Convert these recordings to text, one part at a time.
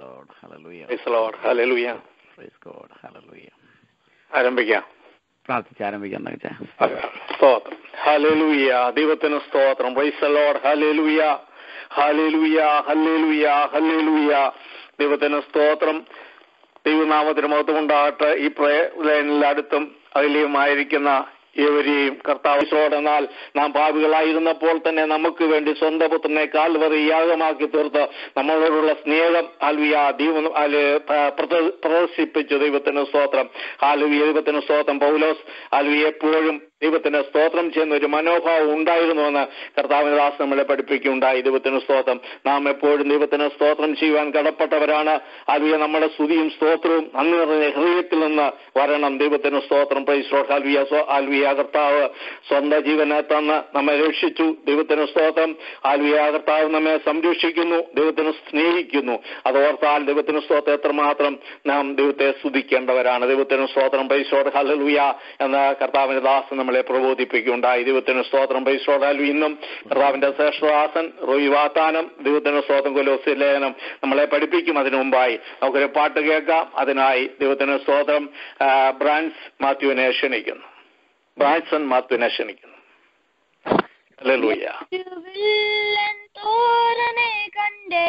Lord. Hallelujah. Praise Lord. Hallelujah. Praise God. Hallelujah. ആരംഭിക്കാം പ്രാർത്ഥിച്ച് ആരംഭിക്കാം വെച്ചാ സ്തോത്രം ഹല്ലേലൂയ ദൈവത്തിന് സ്തോത്രം praise Lord hallelujah hallelujah hallelujah hallelujah ദൈവത്തിന് സ്തോത്രം ദൈവനാമത്തിന് മഹത്വം ഉണ്ടാകട്ടെ ഈ പ്രേ ലൈനിൽ അടുത്തും അതിലെയുമായിരിക്കുന്ന ഏവരെയും കർത്താവിശോട് എന്നാൽ നാം പാപികളായിരുന്നപ്പോൾ തന്നെ നമുക്ക് വേണ്ടി സ്വന്തം പുത്രനെ കാൽവറി യാഗമാക്കി തീർത്ത് നമ്മളോടുള്ള സ്നേഹം ആൽവിയ ദൈവം ആല് പ്ര- പ്രദ- പ്രദർശിപ്പിച്ചു ദൈവത്തിന് സ്തോത്രം ആലുവിയ ദൈവത്തിന് സ്തോത്രം പൗലോസ് ആലുവിയ എപ്പോഴും ദൈവത്തിന് സ്തോത്രം ചെയ്യുന്ന ഒരു മനോഭാവം ഉണ്ടായിരുന്നുവെന്ന് കർത്താവിന് ദാസ് നമ്മളെ പഠിപ്പിക്കുകയുണ്ടായി ദൈവത്തിന് സ്തോത്രം നാം എപ്പോഴും ദൈവത്തിന് സ്തോത്രം ചെയ്യുവാൻ കടപ്പെട്ടവരാണ് ആൽവിയ നമ്മുടെ സ്തുതിയും സ്തോത്രവും അന്ന് നിറഞ്ഞ ഹൃദയത്തിൽ നിന്ന് വരണം ദൈവത്തിന് സ്തോത്രം പ്രൈസ്ലോ ആൽവിയ സ്വ- ആൽവിയ കർത്താവ് സ്വന്തം ജീവനെ തന്ന് നമ്മെ രക്ഷിച്ചു ദൈവത്തിന് സ്തോത്രം ആൽവിയ കർത്താവ് നമ്മെ സംരക്ഷിക്കുന്നു ദൈവത്തിന് സ്നേഹിക്കുന്നു അത് ഓർത്താൽ ദൈവത്തിന് സ്തോത്രം എത്രമാത്രം നാം ദൈവത്തെ സ്തുതിക്കേണ്ടവരാണ് ദൈവത്തിന് സ്തോത്രം പൈസോട് ഹല്ലുയ എന്ന കർത്താവിന്റെ ദാസൻ നമ്മളെ പ്രബോധിപ്പിക്കുകയുണ്ടായി ദൈവത്തിന് സ്തോത്രം പൈസോട് ഹല്ലു ഇന്നും കർത്താവിന്റെ ശ്രേഷ്ഠദാസൻ റോയി വാത്താനം ദൈവത്തിന് സ്തോത്രം കൊലോസി ലേഖനം നമ്മളെ പഠിപ്പിക്കും അതിനു മുമ്പായി നമുക്കൊരു പാട്ട് കേൾക്കാം അതിനായി ദൈവത്തിന് സ്തോത്രം ആ, ബ്രാൻസ് മാത്യുവിനെ ക്ഷണിക്കുന്നു ബ്രാൻസൺ മാത്യുവിനെ ക്ഷണിക്കുന്നു ഹല്ലേലൂയ തിരുവില്ലൻ തോരനെ കണ്ടേ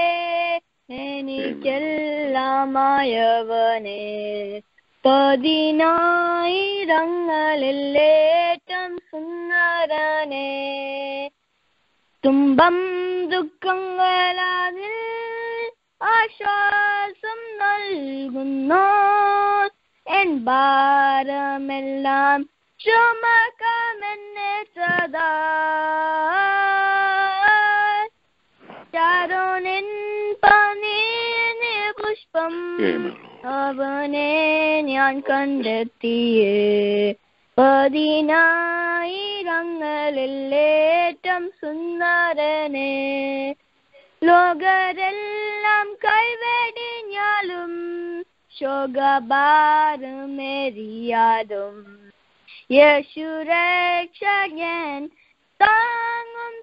എനിക്കെല്ലാമായവനെ പതിനായിരങ്ങളിലേറ്റം സുന്ദരനെ തുമ്പം ദുഃഖങ്ങളാതിൽ ആശ്വാസം നൽകുന്നു എൻ ഭാരമെല്ലാം ചുമക്കാമെന്നെ സദാ ചാരോനിൻ പനീനി പുഷ്പം അവനെ ഞാൻ കണ്ടെത്തിയേ പതിനായിരങ്ങളിലേറ്റം സുന്ദരനെ ലോകരെല്ലാം കൈവെടിഞ്ഞാലും ശോകഭാരമേറിയാലും യേശുരക്ഷകൻ താങ്ങും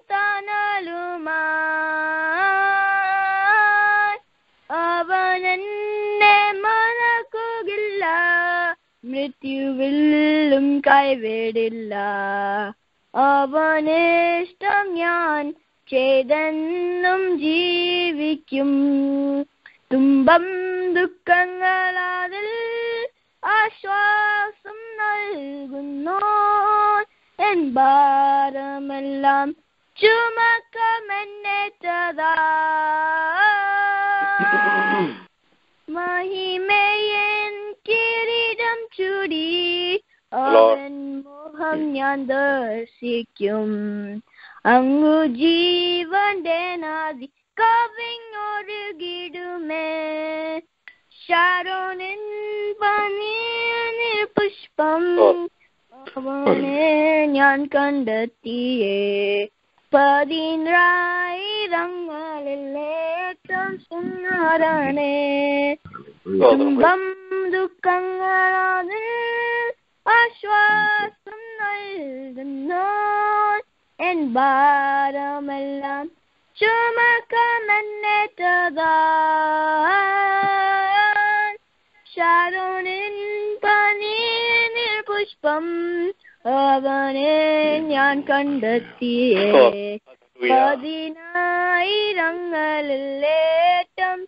തണലുമായി അവനെന്നെ മറക്കുകയില്ല മൃത്യുവിലും കൈവിടില്ല അവനിഷ്ടം ഞാൻ ചെയ്തെന്നും ജീവിക്കും തുമ്പം ദുഃഖങ്ങളതിൽ ആശ്വാസം നൽകുന്നു എൻ ഭാരമെല്ലാം ചുമക്കമെന്നേറ്റതാ മഹിമയൻ കിരീടം ചൂടി അവൻ മുഖം ഞാൻ ദർശിക്കും അങ്ങു ജീവന്റെ നാദി കവിങ്ങൊരുകിടുമേ ശാരോനിൻ പനീനിൽ പുഷ്പം അവനെ ഞാൻ കണ്ടെത്തിയേ പതിനായിരങ്ങളിലേറ്റം സുന്ദരനെ തുമ്പം ദുഃഖങ്ങളാണ് ആശ്വാസം നൽകുന്നു എൻ ഭാരമെല്ലാം ചുമക്കമെന്നേറ്റതാ ശാരോനിൻ പനീനിൽ പുഷ്പം അവനെ ഞാൻ കണ്ടെത്തിയേ പതിനായിരങ്ങളിലേറ്റം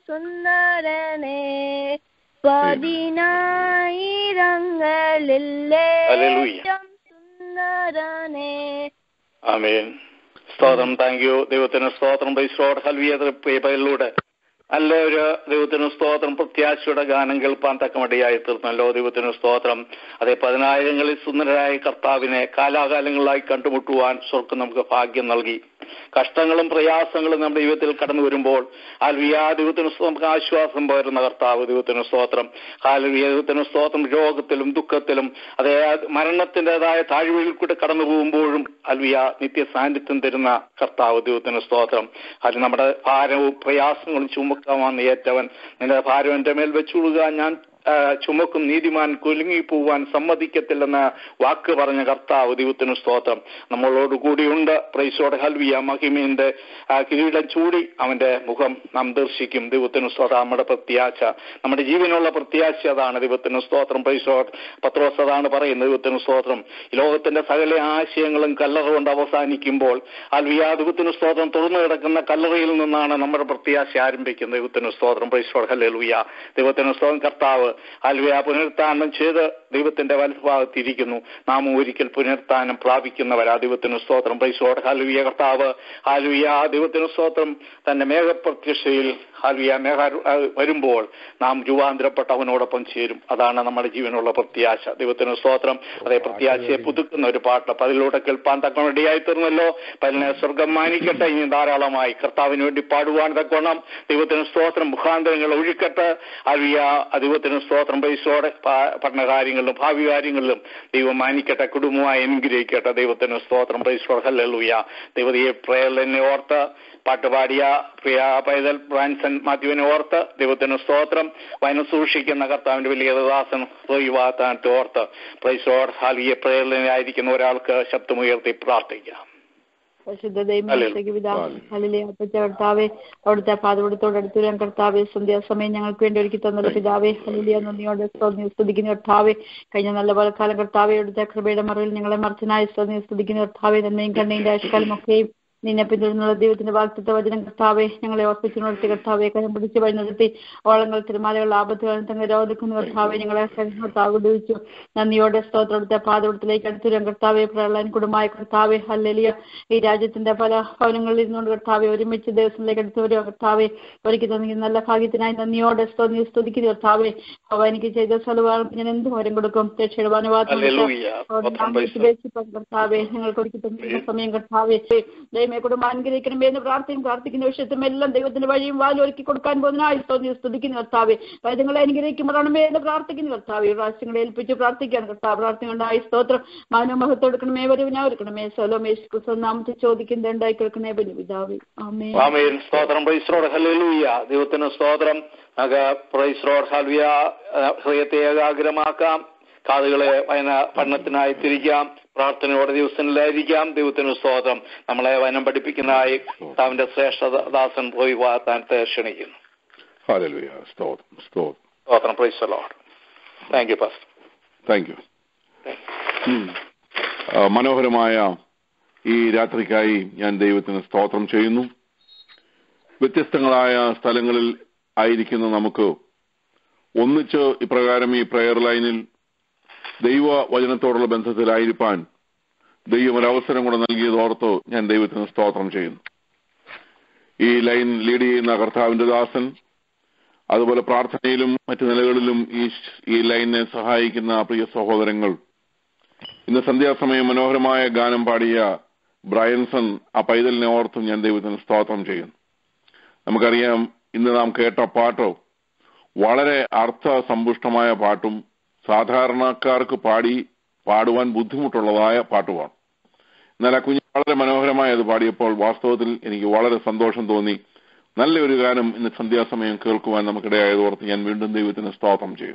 പതിനായിരങ്ങളിലേറ്റം സുന്ദരനെ ആമേൻ സ്തോത്രം താങ്ക് യു ദൈവത്തിന് സ്തോത്രം ബൈസ്ലോഡ് ഹൽവിയ പേപ്പറിലൂടെ നല്ല ഒരു ദൈവത്തിന് സ്തോത്രം പ്രത്യാശയുടെ ഗാനം കേൾപ്പാൻ തക്കമടിയായി തീർന്നല്ലോ ദൈവത്തിന് സ്തോത്രം അതേ പതിനായിരങ്ങളിൽ സുന്ദരരായ കർത്താവിനെ കാലാകാലങ്ങളായി കണ്ടുമുട്ടുവാൻ സ്വർഗം നമുക്ക് ഭാഗ്യം നൽകി കഷ്ടങ്ങളും പ്രയാസങ്ങളും നമ്മുടെ ജീവിതത്തിൽ കടന്നു വരുമ്പോൾ ആൽവിയ ദൈവത്തിന് സ്തോത്രം നമുക്ക് ആശ്വാസം പകരുന്ന കർത്താവ് ദൈവത്തിന് സ്തോത്രം ആൽവിയ ദൈവത്തിന് സ്തോത്രം രോഗത്തിലും ദുഃഖത്തിലും അതേ മരണത്തിൻ്റെതായ താഴ്വഴിയിൽ കൂടെ കടന്നു പോകുമ്പോഴും അൽവിയ നിത്യ സാന്നിധ്യം തരുന്ന കർത്താവ് ദൈവത്തിന് സ്തോത്രം അത് നമ്മുടെ ഭാരവും പ്രയാസങ്ങളും ചുമക്കാമെന്ന് ഏറ്റവൻ നിന്റെ ഭാരം എന്റെ മേൽ വെച്ചുകൊടുക ഞാൻ ആ, ചുമക്കും നീതിമാൻ കുലുങ്ങിപ്പോവാൻ സമ്മതിക്കത്തില്ലെന്ന് വാക്ക് പറഞ്ഞ കർത്താവ് ദൈവത്തിന് സ്തോത്രം നമ്മളോട് കൂടിയുണ്ട് പ്രൈസോടെ ഹൽവിയ മഹിമീന്റെ ആ കിരീടം ചൂടി അവന്റെ മുഖം നാം ദർശിക്കും ദൈവത്തിന് സ്തോത്രം നമ്മുടെ പ്രത്യാശ നമ്മുടെ ജീവനുള്ള പ്രത്യാശ അതാണ് ദൈവത്തിന് സ്തോത്രം പ്രൈസോട് പത്രോസ് അതാണ് പറയുന്നത് ദൈവത്തിന് സ്തോത്രം ഈ ലോകത്തിന്റെ സകല ആശയങ്ങളും കല്ലറ കൊണ്ട് അവസാനിക്കുമ്പോൾ അൽവിയ ദൈവത്തിന് സ്തോത്രം തുറന്നു കിടക്കുന്ന കല്ലറയിൽ നിന്നാണ് നമ്മുടെ പ്രത്യാശ ആരംഭിക്കുന്നത് ദൈവത്തിന് സ്തോത്രം പ്രൈസോട് ഹല്ലേലൂയ ദൈവത്തിന് സ്തോത്രം കർത്താവ് അൽവിയ പുനരുത്ഥാനം ചെയ്ത് ദൈവത്തിന്റെ വലതുഭാഗത്തിരിക്കുന്നു നാം ഒരിക്കൽ പുനരുത്ഥാനം പ്രാപിക്കുന്നവരാ ദൈവത്തിന് സ്തോത്രം പ്രൈസോട് ഹൽവിയ കർത്താവ് ഹൽവിയ ദൈവത്തിന് സ്തോത്രം തന്റെ മേഘപ്രത്യക്ഷയിൽ ഹൽവിയ മേഘ വരുമ്പോൾ നാം രൂപാന്തരപ്പെട്ട അവനോടൊപ്പം ചേരും അതാണ് നമ്മുടെ ജീവനുള്ള പ്രത്യാശ ദൈവത്തിന് സ്തോത്രം അതേ പ്രത്യാശയെ പുതുക്കുന്ന ഒരു പാട്ട് പതിലൂടെ കേൾപ്പാൻ തക്കവടിയായി തീർന്നല്ലോ പതിനെ സ്വർഗം മാനിക്കട്ടെ ഇനി ധാരാളമായി കർത്താവിന് വേണ്ടി പാടുവാൻ തക്കോണം ദൈവത്തിന് സ്തോത്രം മുഖാന്തരങ്ങൾ ഒഴുക്കട്ടെ അവിയ ദൈവത്തിന് സ്തോത്രം പൈസോടെ പ- പഠനകാര്യങ്ങളിലും ഭാവി കാര്യങ്ങളിലും ദൈവം മാനിക്കട്ടെ കുടുംബമായി അനുഗ്രഹിക്കട്ടെ ദൈവത്തിന് സ്തോത്രം പൈസോടെ ഹല്ലേലൂയ ദൈവതയെ പ്രേരണനെ ഓർത്ത് പാട്ടുപാടിയ പ്രിയ പൈതൽ ബ്രാൻസൺ മാത്യുവിനെ ഓർത്ത് ദൈവത്തിന് സ്തോത്രം വയന സൂക്ഷിക്കുന്ന കർത്താവിന്റെ വലിയ ദാസൻ വാത്താനത്തെ ഓർത്ത് പ്രൈസോട് ഹാലിയെ പ്രേരണയായിരിക്കുന്ന ഒരാൾക്ക് ശബ്ദമുയർത്തി പ്രാർത്ഥിക്കാം പരിശുദ്ധ ദൈവത്തേക്ക് പിതാവ് ഹല്ലേലൂയ അപ്പച്ച കർത്താവേ അവിടുത്തെ പാതപടത്തോട് അടുത്ത് വരാൻ കർത്താവേ സന്ധ്യാസമയം ഞങ്ങൾക്ക് വേണ്ടി ഒരുക്കി തന്നത് പിതാവേ ഹല്ലേലൂയ നന്ദിയോടെ സ്തോത്രം സ്തുതിക്കുന്ന കർത്താവേ കഴിഞ്ഞ നല്ല കാലം കർത്താവേ അവിടുത്തെ കൃപയുടെ മറവിൽ ഞങ്ങളെ മറച്ചനായി സ്തോത്രം സ്തുതിക്കുന്ന കർത്താവേ നന്മയും കണ്ണീന്റെ ആശക്കാലം ഒക്കെയും നിന്നെ പിന്തുടർന്നുള്ള ദൈവത്തിന്റെ വാക്തത്വ വചനം കർത്താവെ ഞങ്ങളെ ഓർപ്പിച്ചു നടത്തി കർത്താവെ കരം പിടിച്ച് വഴി നിർത്തി ഓളങ്ങൾ തിരുമാലകൾ ആപത്തുകൾ തങ്ങൾ രോധിക്കുന്ന കർത്താവെ ഞങ്ങളെ കർത്താവ് ഉപയോഗിച്ചു നന്ദിയോടെ സ്തോത്രത്തെ പാതപടത്തിലേക്ക് അടുത്തുവരാൻ കർത്താവെ പ്രളയൻ കുടുംബമായ കർത്താവെ ഹല്ലലിയ ഈ രാജ്യത്തിന്റെ പല ഭവനങ്ങളിൽ നിന്നുകൊണ്ട് കർത്താവെ ഒരുമിച്ച് ദിവസത്തിലേക്ക് അടുത്ത് വരിക കർത്താവെ ഒരുക്കി തന്നിരിക്കുന്ന നല്ല ഭാഗ്യത്തിനായി നന്ദിയോടെ സ്തോന്നി സ്തുതിക്കുന്ന കർത്താവെ അവ എനിക്ക് ചെയ്ത സ്ഥലവാണ് ഞാൻ എന്ത് വരം കൊടുക്കും രക്ഷയുടെ ഹല്ലേലൂയ. സ്തോത്രം പ്രൈസ് കർത്താവെ ഞങ്ങൾക്ക് ഒരുക്കി തന്നിരിക്കുന്ന സമയം കർത്താവെ ദൈവമേ കുടുംബം അനുഗ്രഹിക്കണമേ എന്ന് പ്രാർത്ഥിക്കും പ്രാർത്ഥിക്കുന്ന വിഷയത്തും എല്ലാം ദൈവത്തിന്റെ വഴിയും വാലും ഒരുക്കി കൊടുക്കാൻ പോകുന്നതിനായി സ്തോന്നി സ്തുതിക്കുന്ന കർത്താവെ വൈദ്യങ്ങളെ അനുഗ്രഹിക്കുമ്പോഴാണമേ എന്ന് പ്രാർത്ഥിക്കുന്ന കർത്താവെ പ്രാവശ്യങ്ങളെ ഏൽപ്പിച്ച് പ്രാർത്ഥിക്കാൻ കർത്താവ് പ്രാർത്ഥനയുണ്ടായി സ്തോത്രം മാനവമഹത്വം എടുക്കണമേ വരവിനാ ഒരുക്കണമേ സലോമേശ് ക്രിസ്തു നാമത്തെ ചോദിക്കുന്നത് ഉണ്ടായി കേൾക്കണേ ബലി പിതാവേ ആമേ ആമേൻ സ്തോത്രം പ്രൈസ്രോഡ് ഹല്ലേലൂയ ദൈവത്തിന് സ്തോത്രം നമുക്ക് പ്രൈസ്രോഡ് ഹൽവിയ ഹൃദയത്തെ ഏകാഗ്രമാക്കാം കാതുകളെ വയന പഠനത്തിനായി തിരിക്കാം പ്രാർത്ഥനയോടെ ദിവസങ്ങളിലായിരിക്കാം ദൈവത്തിന് സ്തോത്രം നമ്മളെ വനം പഠിപ്പിക്കുന്നതായി അവന്റെ ശ്രേഷ്ഠദാസൻ പോയി വാത്താനത്തെ ക്ഷണിക്കുന്നു ഹാലലുയ സ്തോത്രം സ്തോത്രം സ്തോത്രം praise Lord thank you pastor thank you മനോഹരമായ ഈ രാത്രിക്കായി ഞാൻ ദൈവത്തിന് സ്തോത്രം ചെയ്യുന്നു വ്യത്യസ്തങ്ങളായ സ്ഥലങ്ങളിൽ ആയിരിക്കുന്ന നമുക്ക് ഒന്നിച്ച് ഇപ്രകാരം ഈ പ്രെയർ ലൈനിൽ ദൈവ വചനത്തോടുള്ള ബന്ധത്തിലായിരിക്കാൻ ദൈവം ഒരു അവസരം കൂടെ നൽകിയത് ഓർത്ത് ഞാൻ ദൈവത്തിന് സ്തോത്രം ചെയ്യുന്നു ഈ ലൈൻ ലീഡ് ചെയ്യുന്ന കർത്താവിന്റെ ദാസൻ അതുപോലെ പ്രാർത്ഥനയിലും മറ്റു നിലകളിലും ഈ ഈ ലൈനിനെ സഹായിക്കുന്ന പ്രിയ സഹോദരങ്ങൾ ഇന്ന് സന്ധ്യാസമയം മനോഹരമായ ഗാനം പാടിയ ബ്രയൻസൺ ആ പൈതലിനെ ഓർത്തും ഞാൻ ദൈവത്തിന് സ്തോത്രം ചെയ്യുന്നു നമുക്കറിയാം ഇന്ന് നാം കേട്ട പാട്ട് വളരെ അർത്ഥസമ്പുഷ്ടമായ പാട്ടും സാധാരണക്കാർക്ക് പാടി പാടുവാൻ ബുദ്ധിമുട്ടുള്ളതായ പാട്ടുമാണ് എന്നാൽ ആ കുഞ്ഞ് വളരെ മനോഹരമായി അത് പാടിയപ്പോൾ വാസ്തവത്തിൽ എനിക്ക് വളരെ സന്തോഷം തോന്നി നല്ലൊരു ഗാനം ഇന്ന് സന്ധ്യാസമയം കേൾക്കുവാൻ നമുക്കിടയായത് ഓർത്ത് ഞാൻ വീണ്ടും ദൈവത്തിന് സ്തോത്രം ചെയ്യും